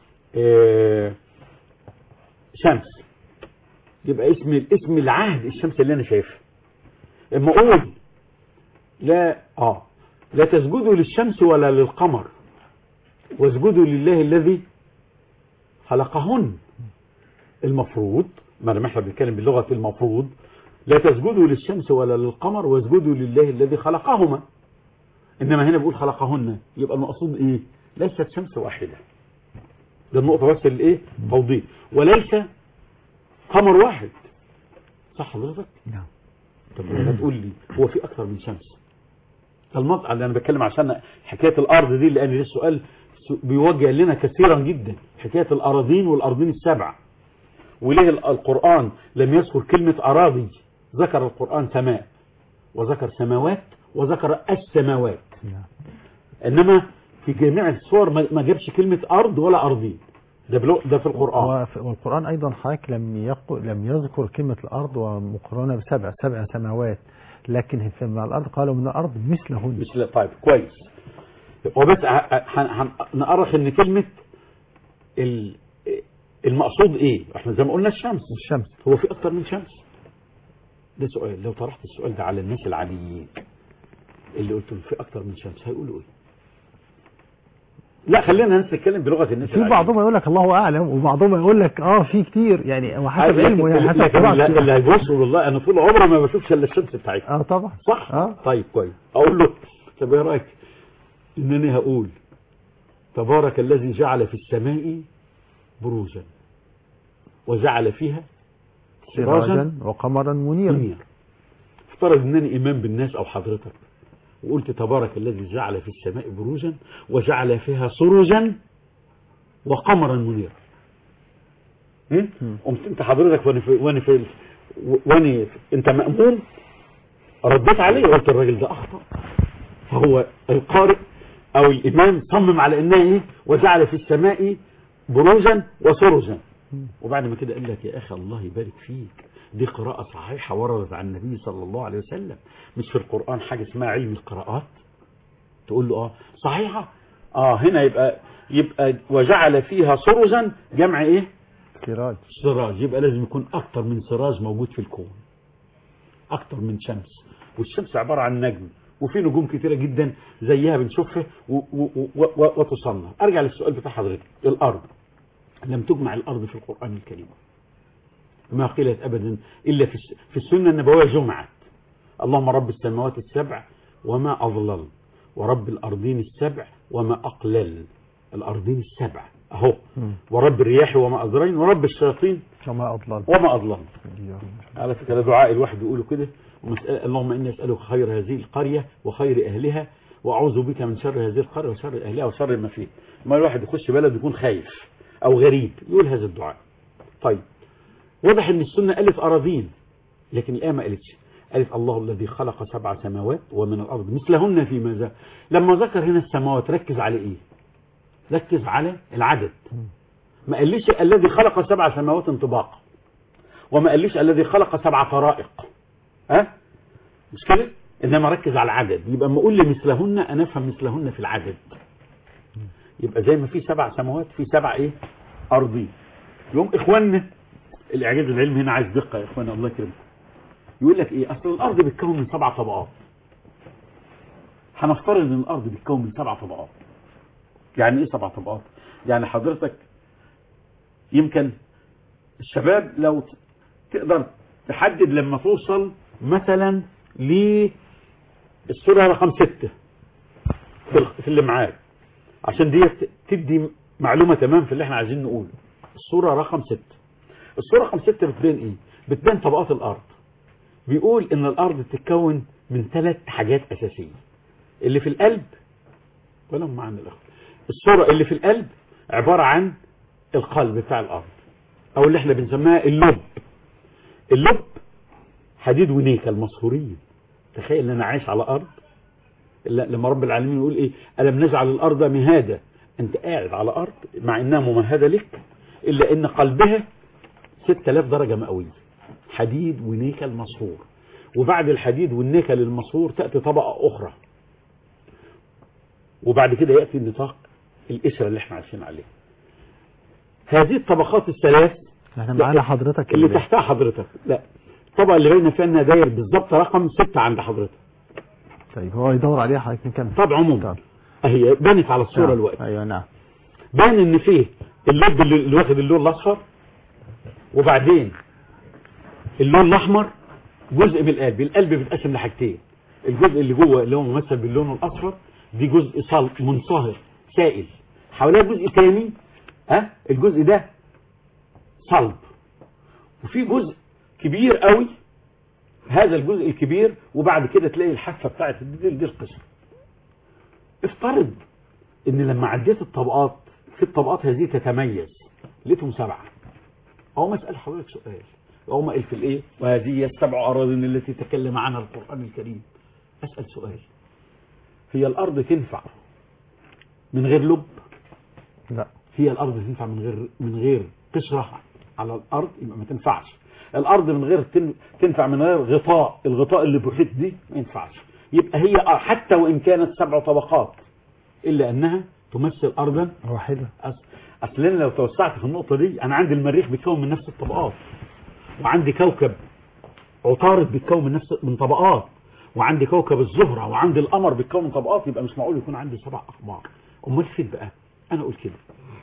آه شمس يبقى اسم اسم العهد الشمس اللي انا شايفها اما اقول لا اه لا تسجدوا للشمس ولا للقمر واسجدوا لله الذي خلقهن المفروض ما دام احنا بنتكلم باللغه المفروض لا تسجدوا للشمس ولا للقمر واسجدوا لله الذي خلقهما انما هنا بيقول خلقهن يبقى المقصود ايه ليست شمس واحده ده النقطه بس اللي ايه توضيح وليس قمر واحد صح حضرتك نعم طب ما تقول لي هو في اكثر من شمس المطعم اللي انا بتكلم عشان حكايه الارض دي لان ده السؤال س- بيوجه لنا كثيرا جدا حكايه الاراضين والارضين السبع وليه ال- القران لم يذكر كلمه اراضي ذكر القران سماء وذكر سماوات وذكر السماوات نعم انما في جميع الصور ما ما جابش كلمه ارض ولا ارضين ده بلو- ده في القران وف- والقرآن أيضا حضرتك لم يقل لم يذكر كلمة الأرض ومقارنة بسبع سبع سماوات لكن في مع الأرض قالوا من الأرض مثلهن مش لا طيب كويس وبس ه- ه- هن- نأرخ ان كلمة ال- المقصود ايه احنا زي ما قلنا الشمس الشمس هو في اكتر من شمس ده سؤال لو طرحت السؤال ده على الناس العاديين اللي قلت لهم في اكتر من شمس هيقولوا ايه لا خلينا الناس نتكلم بلغه الناس في العادية. بعضهم يقول لك الله اعلم وبعضهم يقول لك اه في كتير يعني هو حسب لكن- علمه يعني حسب لكن اللي قراءته. اللي هيبص والله انا طول عمري ما بشوفش الا الشمس بتاعتها اه طبعا صح اه طيب كويس اقول له طب ايه رايك انني هقول تبارك الذي جعل في السماء بروجا وجعل فيها سراجا وقمرا منيرا منير افترض انني امام بالناس او حضرتك وقلت تبارك الذي جعل في السماء بروجا وجعل فيها سرجا وقمرا منيرا هم؟ قمت انت حضرتك وانا في وانا في وانا انت مأموم رديت عليه وقلت الراجل ده اخطأ فهو القارئ او الامام صمم على انها ايه وجعل في السماء بروجا وسرجا وبعد ما كده قال لك يا اخي الله يبارك فيك دي قراءة صحيحة وردت عن النبي صلى الله عليه وسلم مش في القرآن حاجة اسمها علم القراءات تقول له اه صحيحة اه هنا يبقى يبقى وجعل فيها سرجا جمع ايه سراج سراج يبقى لازم يكون اكتر من سراج موجود في الكون اكتر من شمس والشمس عبارة عن نجم وفي نجوم كتيرة جدا زيها بنشوفها و- و- و- و- وتصنع ارجع للسؤال بتاع حضرتك الارض لم تجمع الارض في القرآن الكريم ما قيلت ابدا الا في الس- في السنة النبوية جمعت اللهم رب السماوات السبع وما اضلل ورب الارضين السبع وما اقلل الارضين السبع اهو مم. ورب الرياح وما اذرين ورب الشياطين وما أضلل وما اضلل على فكرة دعاء الواحد يقوله كده ومسألة اللهم إني أسألك خير هذه القرية وخير أهلها وأعوذ بك من شر هذه القرية وشر أهلها وشر ما فيها ما الواحد يخش بلد يكون خايف أو غريب يقول هذا الدعاء طيب واضح إن السنة ألف أراضين لكن الآية ما قالتش قالت الله الذي خلق سبع سماوات ومن الأرض مثلهن في ماذا لما ذكر هنا السماوات ركز على إيه ركز على العدد ما قاليش الذي خلق سبع سماوات انطباقا وما قاليش الذي خلق سبع طرائق ها مش كده انما ركز على العدد يبقى اما اقول لي مثلهن انا افهم مثلهن في العدد يبقى زي ما في سبع سماوات في سبع ايه ارضين يوم اخواننا الاعجاز العلمي هنا عايز دقه يا اخوانا الله يكرمكم يقول لك ايه اصل الارض بتكون من سبع طبقات هنفترض ان الارض بتكون من سبع طبقات يعني ايه سبع طبقات يعني حضرتك يمكن الشباب لو تقدر تحدد لما توصل مثلا للصورة رقم ستة في ال- في اللي معاك عشان دي تدي معلومة تمام في اللي احنا عايزين نقوله الصورة رقم ستة الصورة رقم ستة بتبين ايه بتبين طبقات الارض بيقول ان الارض بتتكون من ثلاث حاجات اساسية اللي في القلب ولا هم معانا الاخوة الصورة اللي في القلب عبارة عن القلب بتاع الارض او اللي احنا بنسميها اللب اللب حديد ونيكل مصهورين تخيل ان انا عايش على ارض لا لما رب العالمين يقول ايه الم نجعل الارض مهادا انت قاعد على ارض مع انها ممهده لك الا ان قلبها 6000 درجه مئويه حديد ونيكل مصهور وبعد الحديد والنيكل المصهور تاتي طبقه اخرى وبعد كده ياتي النطاق القشره اللي احنا عايشين عليه هذه الطبقات الثلاث احنا معانا حضرتك اللي ال- تحتها حضرتك لا الطبقه اللي باينه فيها انها داير بالظبط رقم ستة عند حضرتك طيب هو يدور عليها حضرتك نكمل طب عموما طب. اهي بانت على الصوره نعم. الوقت ايوه نعم بان ان فيه اللب اللي اللي واخد اللون الاصفر وبعدين اللون الاحمر جزء من القلب القلب بيتقسم لحاجتين الجزء اللي جوه اللي هو ممثل باللون الاصفر دي جزء صلب منصهر سائل حواليه جزء تاني ها الجزء ده صلب وفي جزء كبير قوي هذا الجزء الكبير وبعد كده تلاقي الحافه بتاعت دي, دي القشره افترض ان لما عديت الطبقات في الطبقات هذه تتميز لقيتهم سبعه اهو مسأل حضرتك سؤال اهو ما قال في الايه وهذه هي السبع اراضين التي تكلم عنها القران الكريم اسال سؤال هي الارض تنفع من غير لب لا هي الارض تنفع من غير من غير قشره على الارض يبقى ما تنفعش الارض من غير تن- تنفع من غير غطاء الغطاء اللي بيحيط دي ما ينفعش يبقى هي حتى وان كانت سبع طبقات الا انها تمثل ارضا واحدة أس- اصل انا لو توسعت في النقطه دي انا عندي المريخ بيتكون من نفس الطبقات وعندي كوكب عطارد بيتكون من نفس من طبقات وعندي كوكب الزهره وعندي القمر بيتكون من طبقات يبقى مش معقول يكون عندي سبع اقمار امال فين بقى انا اقول كده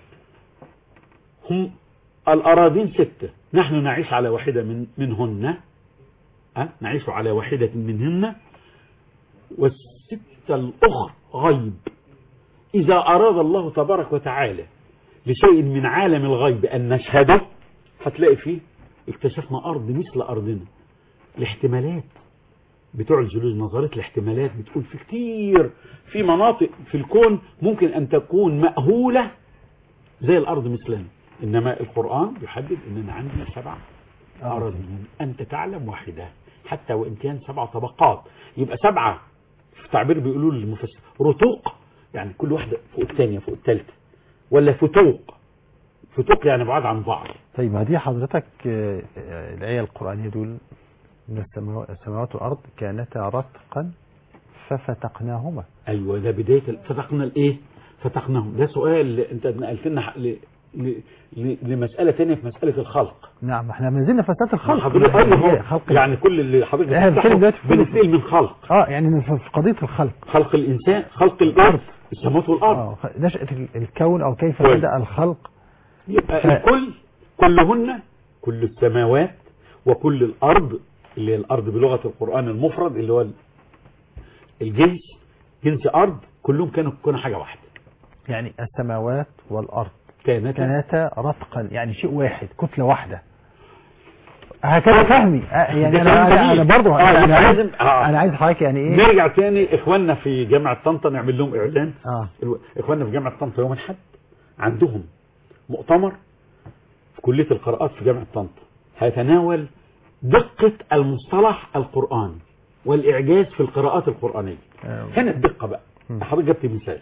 هم الاراضين سته نحن نعيش على واحده من منهن أه؟ نعيش على واحده منهن والسته الاخرى غيب إذا أراد الله تبارك وتعالى لشيء من عالم الغيب أن نشهده هتلاقي فيه اكتشفنا أرض مثل أرضنا الاحتمالات بتوع الجيولوجيا نظرية الاحتمالات بتقول في كتير في مناطق في الكون ممكن أن تكون مأهولة زي الأرض مثلنا إنما القرآن يحدد إن أنا عندي سبع أراضين أنت تعلم واحدة حتى وإن كان سبع طبقات يبقى سبعة في تعبير بيقولوا للمفسر رتوق يعني كل واحدة فوق الثانية فوق الثالثة ولا فتوق فتوق يعني بعاد عن بعض طيب ما دي حضرتك آه، آه، الآية القرآنية دول إن السماو- السماوات والأرض كانتا رتقا ففتقناهما ايوه ده بدايه ال- فتقنا الايه فتقناهم ده سؤال انت نقلت لنا ح- ل- ل- ل- لمساله ثانيه في مساله الخلق نعم احنا ما زلنا في مسألة الخلق حضرتك ايوه يعني هو خلق يعني كل اللي حضرتك احنا بنتكلم دلوقتي في كل- بنتنقل من خلق اه يعني في في قضية الخلق خلق الانسان خلق الارض السماوات والارض اه نشأة ال- الكون أو كيف كويس. بدأ الخلق يبقى ف- الكل كلهن كل السماوات وكل الارض اللي هي الارض بلغه القران المفرد اللي هو ال- الجنس جنس ارض كلهم كانوا كانوا حاجه واحده يعني السماوات والأرض كانت كانتا رتقا يعني شيء واحد كتلة واحدة هكذا فهمي آه، يعني انا انا, أنا برضه آه، انا, أنا, عايز لازم- آه. انا عايز حضرتك يعني ايه نرجع تاني اخواننا في جامعه طنطا نعمل لهم اعلان اه الو- اخواننا في جامعه طنطا يوم الاحد عندهم مؤتمر في كليه القراءات في جامعه طنطا هيتناول دقه المصطلح القراني والاعجاز في القراءات القرانيه آه. هنا الدقه بقى مم. حضرتك جبت مثال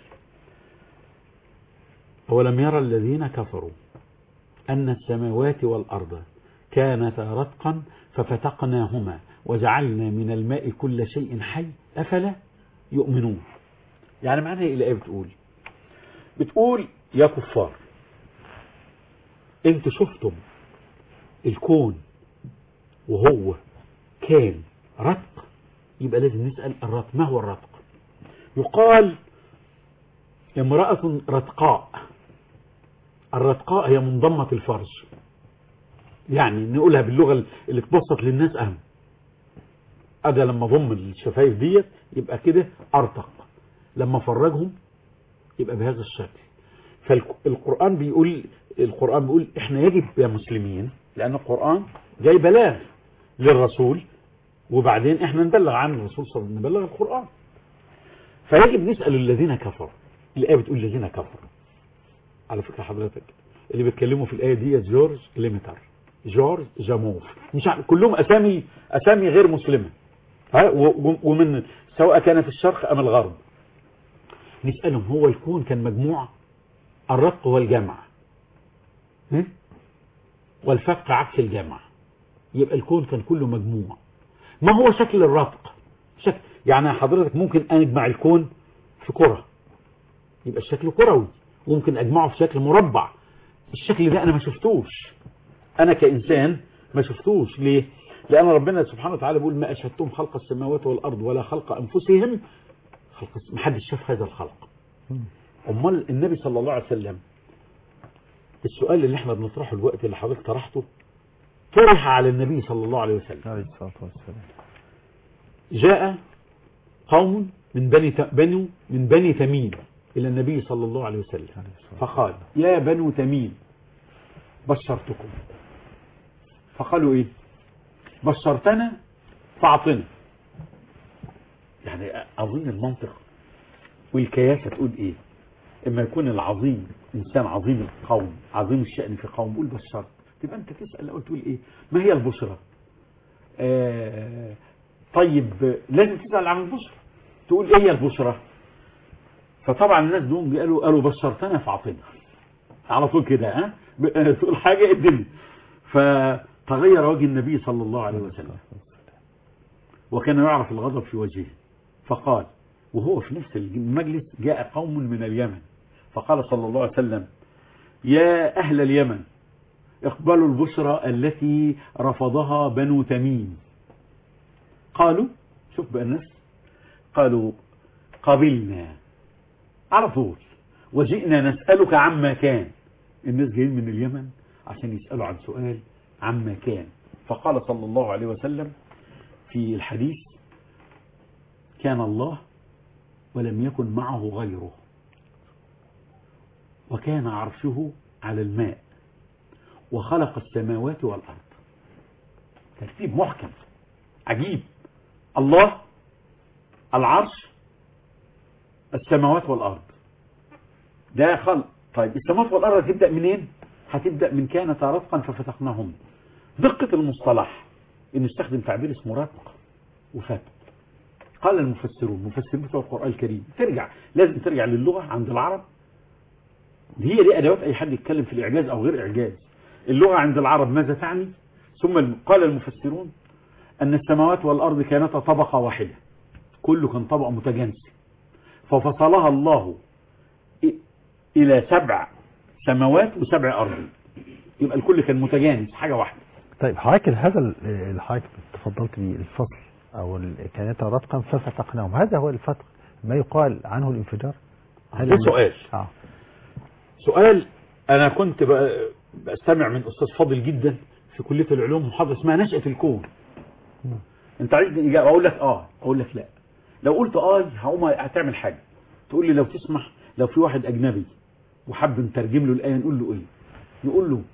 أولم يرى الذين كفروا أن السماوات والأرض كانتا رتقا ففتقناهما وجعلنا من الماء كل شيء حي أفلا يؤمنون يعني معناها إيه الآية بتقول بتقول يا كفار انتوا شفتم الكون وهو كان رتق يبقى لازم نسأل الرتق ما هو الرتق يقال امرأة رتقاء الرتقاء هي منضمة الفرج يعني نقولها باللغة اللي تبسط للناس أهم أدا لما ضم الشفايف ديت يبقى كده أرتق لما فرجهم يبقى بهذا الشكل فالقرآن بيقول القرآن بيقول احنا يجب يا مسلمين لأن القرآن جاي بلاغ للرسول وبعدين احنا نبلغ عن الرسول صلى الله عليه وسلم نبلغ القرآن فيجب نسأل الذين كفروا الآية بتقول الذين كفروا على فكرة حضرتك اللي بيتكلموا في الآية دي جورج ليميتر جورج جاموف مش عارف كلهم أسامي أسامي غير مسلمة ها و- ومن سواء كان في الشرق أم الغرب نسألهم هو الكون كان مجموعة الرق هو الجمع ها؟ والفك عكس الجمع يبقى الكون كان كله مجموع ما هو شكل الرتق شكل يعني حضرتك ممكن أجمع الكون في كرة يبقى الشكل كروي وممكن أجمعه في شكل مربع الشكل ده أنا ما شفتوش أنا كإنسان ما شفتوش ليه لأن ربنا سبحانه وتعالى بيقول ما أشهدتم خلق السماوات والأرض ولا خلق أنفسهم خلق الس- محدش شاف هذا الخلق أمال النبي صلى الله عليه وسلم السؤال اللي احنا بنطرحه الوقت اللي حضرتك طرحته طرح على النبي صلى الله عليه وسلم عليه الصلاة والسلام جاء قوم من بني ت- بنو من بني تميم إلى النبي صلى الله عليه وسلم عليه الصلاة فقال يا بنو تميم بشرتكم فقالوا ايه بشرتنا فاعطنا يعني اظن المنطق والكياسة تقول ايه اما يكون العظيم انسان عظيم القوم عظيم الشأن في قوم بيقول بشرت تبقى انت تسأل الاول تقول ايه ما هي البشرة آه طيب لازم تسأل عن البشرة تقول ايه هي البشرة فطبعا الناس دول قالوا قالوا بشرتنا فاعطنا على طول كده ها ب- تقول حاجة ادني فتغير وجه النبي صلى الله عليه وسلم وكان يعرف الغضب في وجهه فقال وهو في نفس المجلس جاء قوم من اليمن فقال صلى الله عليه وسلم يا أهل اليمن اقبلوا البشرى التي رفضها بنو تميم قالوا شوف بقى الناس قالوا قبلنا على طول وجئنا نسألك عما كان الناس جايين من اليمن عشان يسألوا عن سؤال عما كان فقال صلى الله عليه وسلم في الحديث كان الله ولم يكن معه غيره وكان عرشه على الماء وخلق السماوات والأرض ترتيب محكم عجيب الله العرش السماوات والأرض ده خلق طيب السماوات والأرض هتبدأ منين هتبدأ من كانت رتقا ففتقناهم دقة المصطلح إن استخدم تعبير اسمه رتق وفتق قال المفسرون المفسرون بتوع القرآن الكريم ترجع لازم ترجع للغة عند العرب هي دي أدوات أي حد يتكلم في الإعجاز أو غير إعجاز اللغة عند العرب ماذا تعني ثم قال المفسرون أن السماوات والأرض كانتا طبقة واحدة كله كان طبقة متجانسة ففصلها الله إلى سبع سماوات وسبع أرض يبقى الكل كان متجانس حاجة واحدة طيب حضرتك هذا اللي حضرتك تفضلت به الفصل او كانت رتقا ففتقناهم هذا هو الفتق ما يقال عنه الانفجار ده سؤال آه. سؤال انا كنت بستمع من استاذ فاضل جدا في كليه العلوم محاضره اسمها نشاه الكون مم. انت عايز اجابه اقول لك اه اقول لك لا لو قلت اه هقوم هتعمل حاجه تقول لي لو تسمح لو في واحد اجنبي وحب نترجم له الايه نقول له ايه نقول له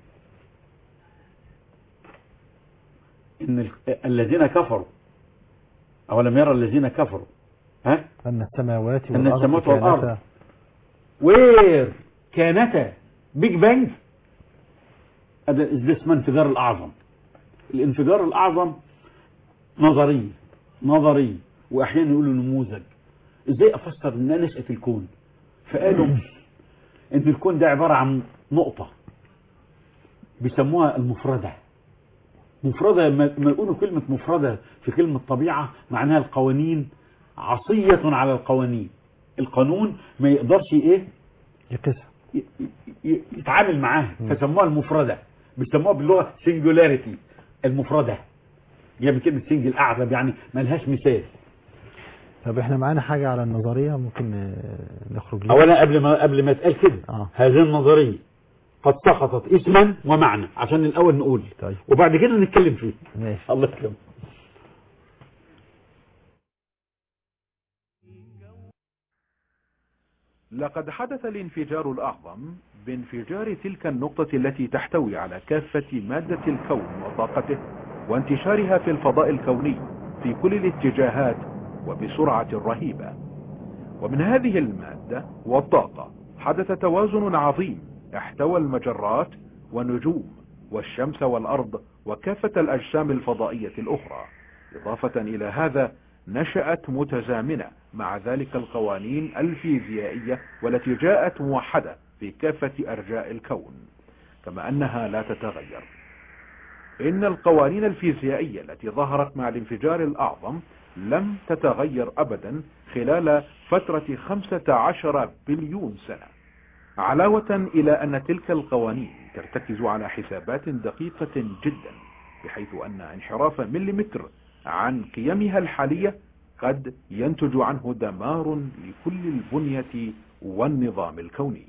ان ال- الذين كفروا اولم يرى الذين كفروا ها ان السماوات أن والارض السماوات والأرض. كانتا وير كانتا بيج بانج هذا ده اسمه انفجار الاعظم الانفجار الاعظم نظري نظري واحيانا يقولوا نموذج ازاي افسر ان نشأة الكون فقالوا ان الكون ده عبارة عن نقطة بيسموها المفردة مفردة لما لما يقولوا كلمة مفردة في كلمة طبيعة معناها القوانين عصية على القوانين القانون ما يقدرش ايه يقسها ي- ي- يتعامل معاها فسموها المفردة بيسموها باللغة سنجولاريتي المفردة جايه من كلمة سنجل أعرب يعني ملهاش مثال طب احنا معانا حاجة على النظرية ممكن آه، نخرج لها أولا قبل ما قبل ما يتقال كده آه. هذه النظرية قد سقطت اسما ومعنى عشان الأول نقول طيب وبعد كده نتكلم فيه ماشي الله يكرمك لقد حدث الانفجار الأعظم بانفجار تلك النقطة التي تحتوي على كافة مادة الكون وطاقته وانتشارها في الفضاء الكوني في كل الاتجاهات وبسرعة رهيبة ومن هذه المادة والطاقة حدث توازن عظيم احتوى المجرات والنجوم والشمس والأرض وكافة الأجسام الفضائية الأخرى إضافة إلى هذا نشأت متزامنة مع ذلك القوانين الفيزيائية والتي جاءت موحدة في كافة أرجاء الكون كما أنها لا تتغير إن القوانين الفيزيائية التي ظهرت مع الانفجار الأعظم لم تتغير أبدا خلال فترة 15 بليون سنة علاوة إلى أن تلك القوانين ترتكز على حسابات دقيقة جدا بحيث أن انحراف مليمتر عن قيمها الحالية قد ينتج عنه دمار لكل البنية والنظام الكوني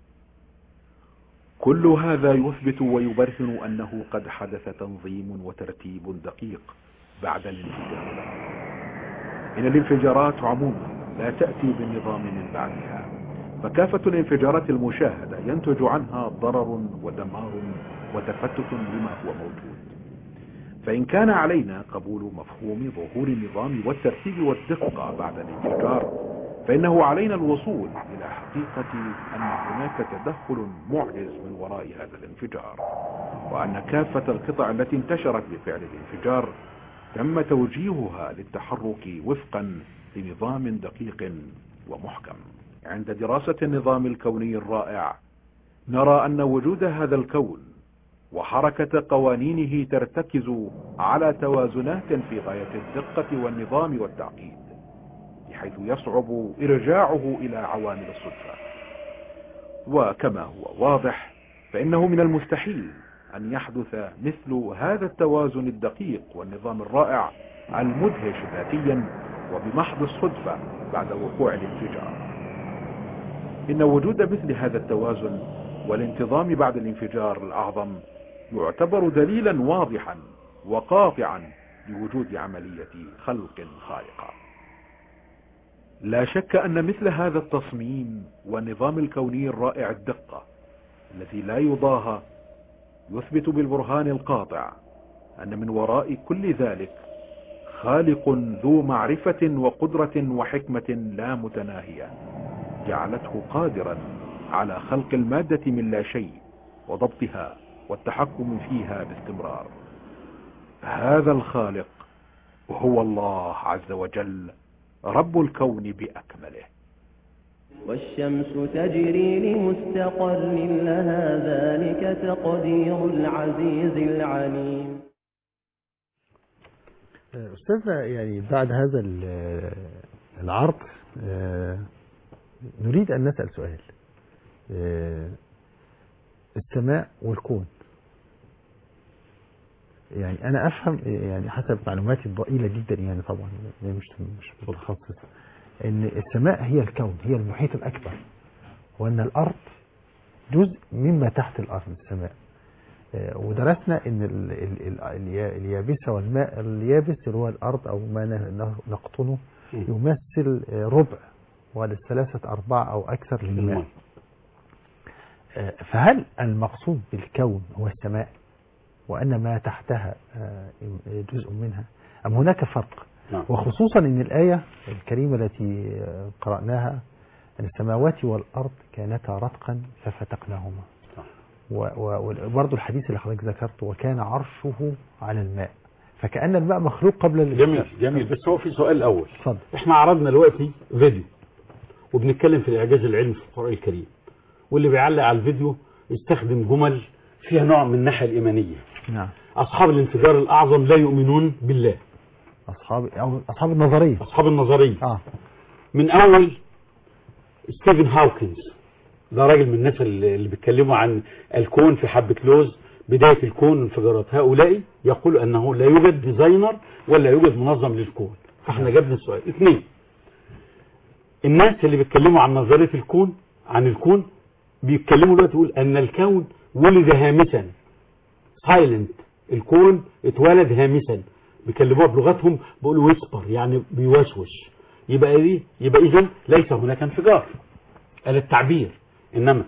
كل هذا يثبت ويبرهن أنه قد حدث تنظيم وترتيب دقيق بعد الانفجار إن الانفجارات عموما لا تأتي بالنظام من بعدها فكافة الانفجارات المشاهدة ينتج عنها ضرر ودمار وتفتت لما هو موجود فإن كان علينا قبول مفهوم ظهور النظام والترتيب والدقة بعد الانفجار فإنه علينا الوصول إلى حقيقة أن هناك تدخل معجز من وراء هذا الانفجار وأن كافة القطع التي انتشرت بفعل الانفجار تم توجيهها للتحرك وفقا لنظام دقيق ومحكم عند دراسة النظام الكوني الرائع نرى أن وجود هذا الكون وحركة قوانينه ترتكز على توازنات في غاية الدقة والنظام والتعقيد بحيث يصعب إرجاعه إلى عوامل الصدفة وكما هو واضح فإنه من المستحيل أن يحدث مثل هذا التوازن الدقيق والنظام الرائع المدهش ذاتيا وبمحض الصدفة بعد وقوع الانفجار إن وجود مثل هذا التوازن والانتظام بعد الانفجار الأعظم يعتبر دليلا واضحا وقاطعا لوجود عملية خلق خارقة لا شك أن مثل هذا التصميم والنظام الكوني الرائع الدقة الذي لا يضاهى يثبت بالبرهان القاطع أن من وراء كل ذلك خالق ذو معرفة وقدرة وحكمة لا متناهية جعلته قادرا على خلق المادة من لا شيء وضبطها والتحكم فيها باستمرار هذا الخالق هو الله عز وجل رب الكون بأكمله والشمس تجري لمستقر لها ذلك تقدير العزيز العليم أستاذنا يعني بعد هذا ال- العرض آه، نريد أن نسأل سؤال آه، السماء والكون يعني أنا أفهم يعني حسب معلوماتي الضئيلة جدا يعني طبعا أنا مش مش متخصص إن السماء هي الكون هي المحيط الأكبر وأن الأرض جزء مما تحت الأرض السماء آه، ودرسنا ان ال- ال- ال- اليا- اليابسه والماء اليابس اللي هو الارض او ما ن- نقطنه مم. يمثل آه، ربع وللثلاثه ارباع او اكثر للماء الماء. آه، فهل المقصود بالكون هو السماء وان ما تحتها آه، جزء منها ام هناك فرق نعم. وخصوصا ان الايه الكريمه التي آه، قراناها ان السماوات والارض كانتا رتقا ففتقناهما صح. وبرضه الحديث اللي حضرتك ذكرته وكان عرشه على الماء فكأن الماء مخلوق قبل ال- جميل جميل بس هو في سؤال الاول اتفضل احنا عرضنا دلوقتي فيديو وبنتكلم في الاعجاز العلمي في القران الكريم واللي بيعلق على الفيديو يستخدم جمل فيها نوع من الناحيه الايمانيه نعم اصحاب الانفجار الاعظم لا يؤمنون بالله اصحاب او اصحاب النظريه اصحاب النظريه اه من اول ستيفن هاوكنز ده راجل من الناس اللي اللي بيتكلموا عن الكون في حبة لوز بداية الكون انفجارات هؤلاء يقول انه لا يوجد ديزاينر ولا يوجد منظم للكون فاحنا جبنا السؤال اثنين الناس اللي بيتكلموا عن نظرية الكون عن الكون بيتكلموا دلوقتي يقول ان الكون ولد هامسا سايلنت الكون اتولد هامسا بيكلموها بلغتهم بيقولوا ويسبر يعني بيوشوش يبقى ايه يبقى اذا ليس هناك انفجار قال التعبير انما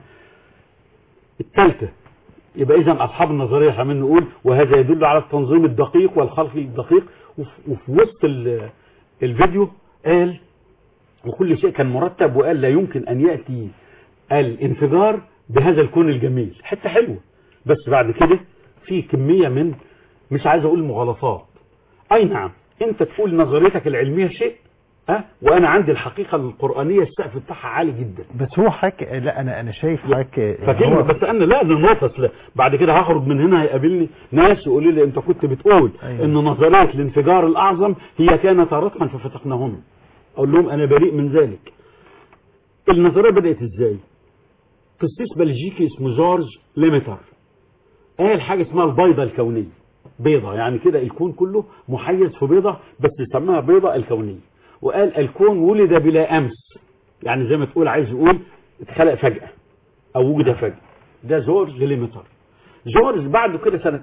الثالثه يبقى اذا اصحاب النظريه عمالين نقول وهذا يدل على التنظيم الدقيق والخلق الدقيق وف- وفي وسط ال- الفيديو قال وكل شيء كان مرتب وقال لا يمكن ان ياتي الانفجار بهذا الكون الجميل حته حلوه بس بعد كده في كميه من مش عايز اقول مغالطات اي نعم انت تقول نظريتك العلميه شيء أه؟ وانا عندي الحقيقه القرانيه السقف بتاعها عالي جدا بس هو حك لا انا انا شايف حك فكلمة هو- بس انا لا ننافس لا بعد كده هخرج من هنا هيقابلني ناس يقولوا لي انت كنت بتقول أيوة. ان نظريه الانفجار الاعظم هي كانت رتقا ففتقناهن اقول لهم انا بريء من ذلك النظريه بدات ازاي قسيس بلجيكي اسمه جورج ليمتر قال حاجه اسمها البيضه الكونيه بيضه يعني كده الكون كله محيز في بيضه بس سماها بيضه الكونيه وقال الكون ولد بلا امس يعني زي ما تقول عايز يقول اتخلق فجاه او وجد فجأة ده جورج ليمتر جورج بعد كده سنة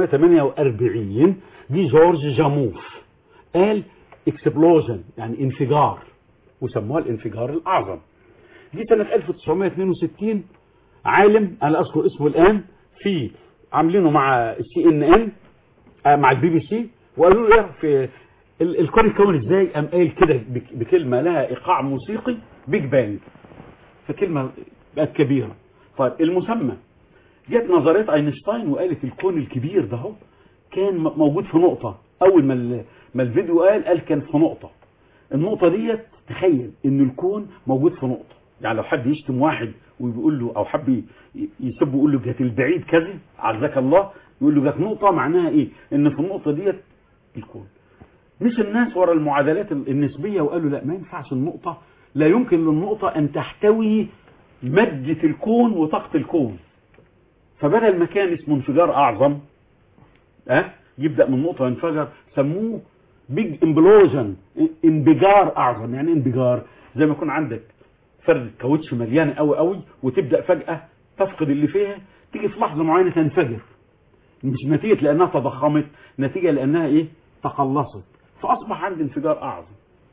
1948 دي جورج جاموف قال اكسبلوجن يعني انفجار وسموها الانفجار الاعظم دي سنة 1962 عالم انا اذكر اسمه الان في عاملينه مع السي ان ان مع البي بي سي وقالوا له إيه في ال- الكون اتكون ازاي قام قايل كده بك- بكلمه لها ايقاع موسيقي بيج بانج في كلمة بقت كبيرة طيب المسمى جت نظرية اينشتاين وقالت الكون الكبير ده هو كان م- موجود في نقطة اول ما ال- ما الفيديو قال قال كان في نقطة النقطة ديت تخيل ان الكون موجود في نقطة يعني لو حد يشتم واحد ويقول له او حب ي- يسبه يقول له جت البعيد كذا عزك الله يقول له جت نقطة معناها ايه ان في النقطة ديت الكون مش الناس ورا المعادلات ال- النسبية وقالوا لا ما ينفعش النقطة لا يمكن للنقطة أن تحتوي مادة الكون وطاقة الكون فبدل ما كان اسمه انفجار اعظم اه يبدا من نقطه ينفجر سموه بيج امبلوجن انبجار اعظم يعني انبجار زي ما يكون عندك فرد كاوتش مليانه قوي قوي وتبدا فجاه تفقد اللي فيها تيجي في لحظه معينه تنفجر مش نتيجه لانها تضخمت نتيجه لانها ايه تقلصت فاصبح عندي انفجار اعظم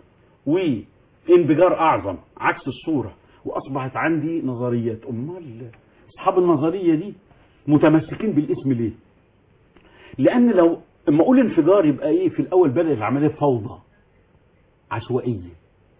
وانفجار اعظم عكس الصوره واصبحت عندي نظريات امال اصحاب النظريه دي متمسكين بالاسم ليه لان لو اما اقول انفجار يبقى ايه في الاول بدات العمليه فوضى عشوائيه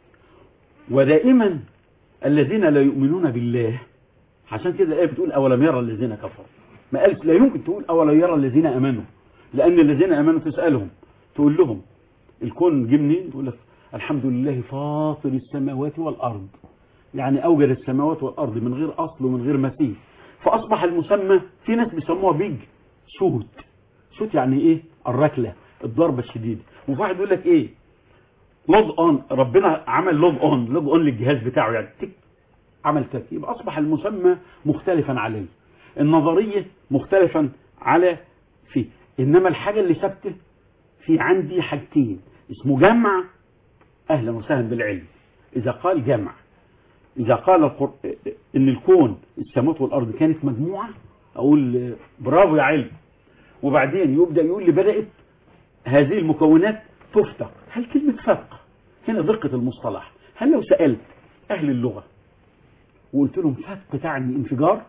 ودائما الذين لا يؤمنون بالله عشان كده الايه بتقول اولم يرى الذين كفروا ما قالش لا يمكن تقول اولم يرى الذين امنوا لان الذين امنوا تسالهم تقول لهم الكون جه منين تقول لك الحمد لله فاطر السماوات والارض يعني اوجد السماوات والارض من غير اصل ومن غير مثيل فاصبح المسمى في ناس بيسموها بيج شوت شوت يعني ايه الركله الضربه الشديده وفي واحد يقول لك ايه لوج اون ربنا عمل لوج اون لوج اون للجهاز بتاعه يعني تك عمل تك يبقى اصبح المسمى مختلفا عليه النظريه مختلفا على فيه انما الحاجه اللي ثابته في عندي حاجتين اسمه جمع اهلا وسهلا بالعلم اذا قال جمع اذا قال القر... ان الكون السماوات والارض كانت مجموعه اقول برافو يا علم وبعدين يبدا يقول لي بدات هذه المكونات تفتق هل كلمه فتق هنا دقه المصطلح هل لو سالت اهل اللغه وقلت لهم فتق تعني انفجار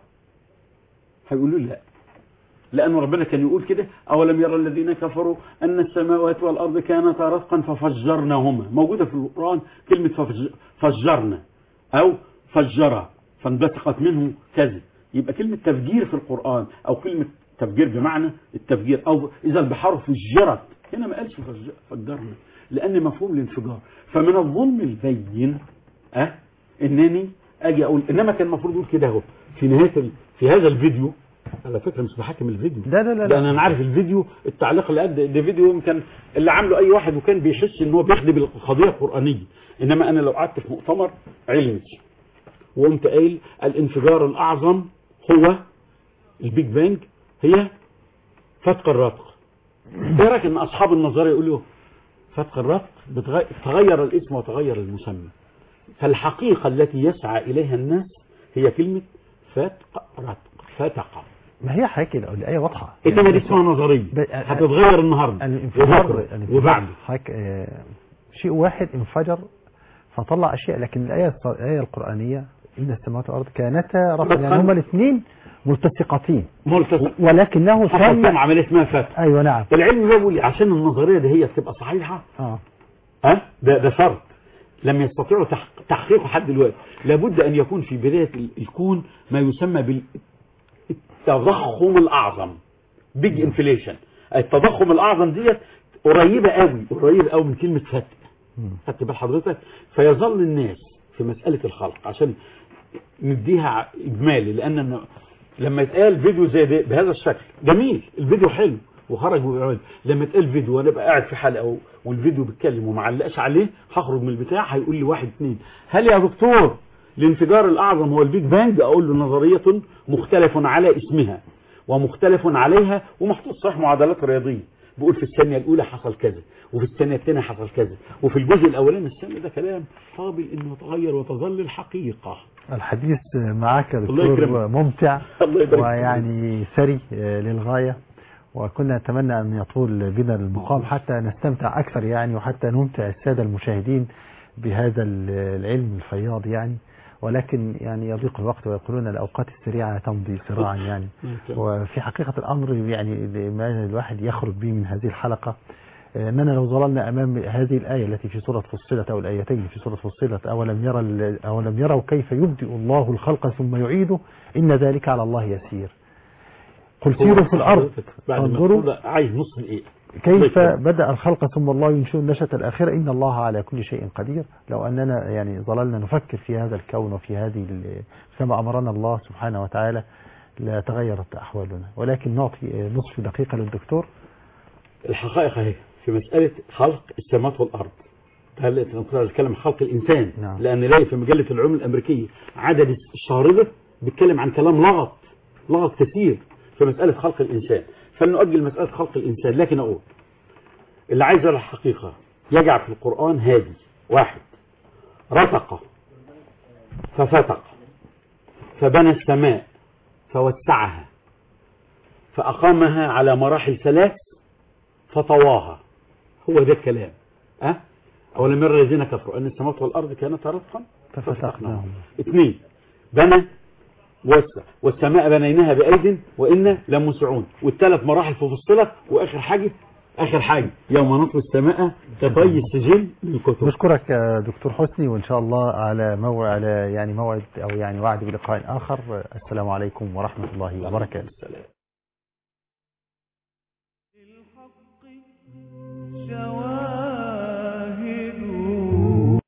هيقولوا لي لا لأن ربنا كان يقول كده أولم يرى الذين كفروا أن السماوات والأرض كانتا رتقا ففجرناهما موجودة في القرآن كلمة ففج- فجرنا أو فجر فانبثقت منه كذا يبقى كلمة تفجير في القرآن أو كلمة تفجير بمعنى التفجير أو إذا البحار فجرت هنا ما قالش فج- فجرنا لأن مفهوم الانفجار فمن الظلم البين أه إنني أجي أقول إنما كان المفروض يقول كده أهو في نهاية ال... في هذا الفيديو على فكرة مش بحاكم الفيديو لا لا لا, ده لا. انا عارف الفيديو التعليق اللي قد ده فيديو يمكن اللي عامله اي واحد وكان بيحس ان هو بيخدم القضيه القرانيه انما انا لو قعدت في مؤتمر علمي وقمت قايل الانفجار الاعظم هو البيج بانج هي فتق الرتق ايه رايك ان اصحاب النظريه يقولوا فتق الرتق بتغير تغير الاسم وتغير المسمى فالحقيقه التي يسعى اليها الناس هي كلمه فتق رتق فتق ما هي حكي الآية واضحة انما دي اسمها نظريه ب- هتتغير النهارده الانفجار وبكره الانفجار وبعده حك... آه، شيء واحد انفجر فطلع أشياء لكن الآية الص- الآية القرآنية إن السماوات والأرض كانتا رفعا يعني رتقاً. هما الاثنين ملتصقتين ملتصق ولكنه حصل فيهم ثم عمليه اسمها فتح أيوة نعم العلم ده بيقول لي عشان النظريه دي هي تبقى صحيحه اه ها ده ده شرط لم يستطيعوا تحق- تحقيقه لحد دلوقتي لابد ان يكون في بدايه ال- الكون ما يسمى بالتضخم الاعظم بيج انفليشن التضخم الاعظم ديت قريبه قوي قريبه قوي من كلمه فتح خدت بال حضرتك فيظل الناس في مساله الخلق عشان نديها اجمالي لان لما يتقال فيديو زي ده بهذا الشكل جميل الفيديو حلو وخرج وبيعمل لما يتقال فيديو وانا ابقى قاعد في حلقه والفيديو بيتكلم وما علقش عليه هخرج من البتاع هيقول لي واحد اثنين هل يا دكتور الانفجار الاعظم هو البيج بانج اقول له نظريه مختلف على اسمها ومختلف عليها ومحطوط صحيح معادلات رياضيه بيقول في الثانيه الاولى حصل كذا وفي الثانيه الثانيه حصل كذا وفي الجزء الاولاني الثاني ده كلام قابل انه يتغير وتظل الحقيقه الحديث معك يا الله دكتور يكرمك. ممتع الله يبارك فيك. ويعني ثري آه، للغاية وكنا نتمنى أن يطول بنا المقام حتى نستمتع أكثر يعني وحتى نمتع السادة المشاهدين بهذا ال- العلم الفياض يعني ولكن يعني يضيق الوقت ويقولون الأوقات السريعة تمضي سراعا يعني وفي حقيقة الأمر يعني ما الواحد يخرج به من هذه الحلقة آه، أننا لو ظللنا أمام هذه الآية التي في سورة فصلت أو الآيتين في سورة فصلت أولم يرى ال- أولم يروا كيف يبدئ الله الخلق ثم يعيده إن ذلك على الله يسير قل سيروا في الأرض بعد ما انظروا تقول عايز نص دقيقه كيف الله بدأ الخلق ثم الله ينشئ النشأة الآخرة إن الله على كل شيء قدير لو أننا يعني ظللنا نفكر في هذا الكون وفي هذه ال- كما أمرنا الله سبحانه وتعالى لا تغيرت أحوالنا ولكن نعطي نصف دقيقة للدكتور الحقائق اهي في مساله خلق السماوات والارض ده اللي كنا بنتكلم عن خلق الانسان نعم. لان لاقي في مجله العلوم الامريكيه عدد الشارده بيتكلم عن كلام لغط لغط كثير في مسألة خلق الإنسان فلنؤجل مسألة خلق الإنسان لكن أقول اللي عايز يرى الحقيقة يجعل في القرآن هادي واحد رتق ففتق فبنى السماء فوسعها فأقامها على مراحل ثلاث فطواها هو ده الكلام أه؟ أولم يرى الذين كفروا أن السماوات والأرض كانتا رتقا ففتقناهم اثنين بنى وسع والسماء بنيناها بأيد وإنا لموسعون والثلاث مراحل ففصلت وآخر حاجة آخر حاجة يوم نطوي السماء كطي السجل للكتب نشكرك يا دكتور حسني وإن شاء الله على موعد على يعني موعد أو يعني وعد بلقاء آخر السلام عليكم ورحمة الله وبركاته السلام شوى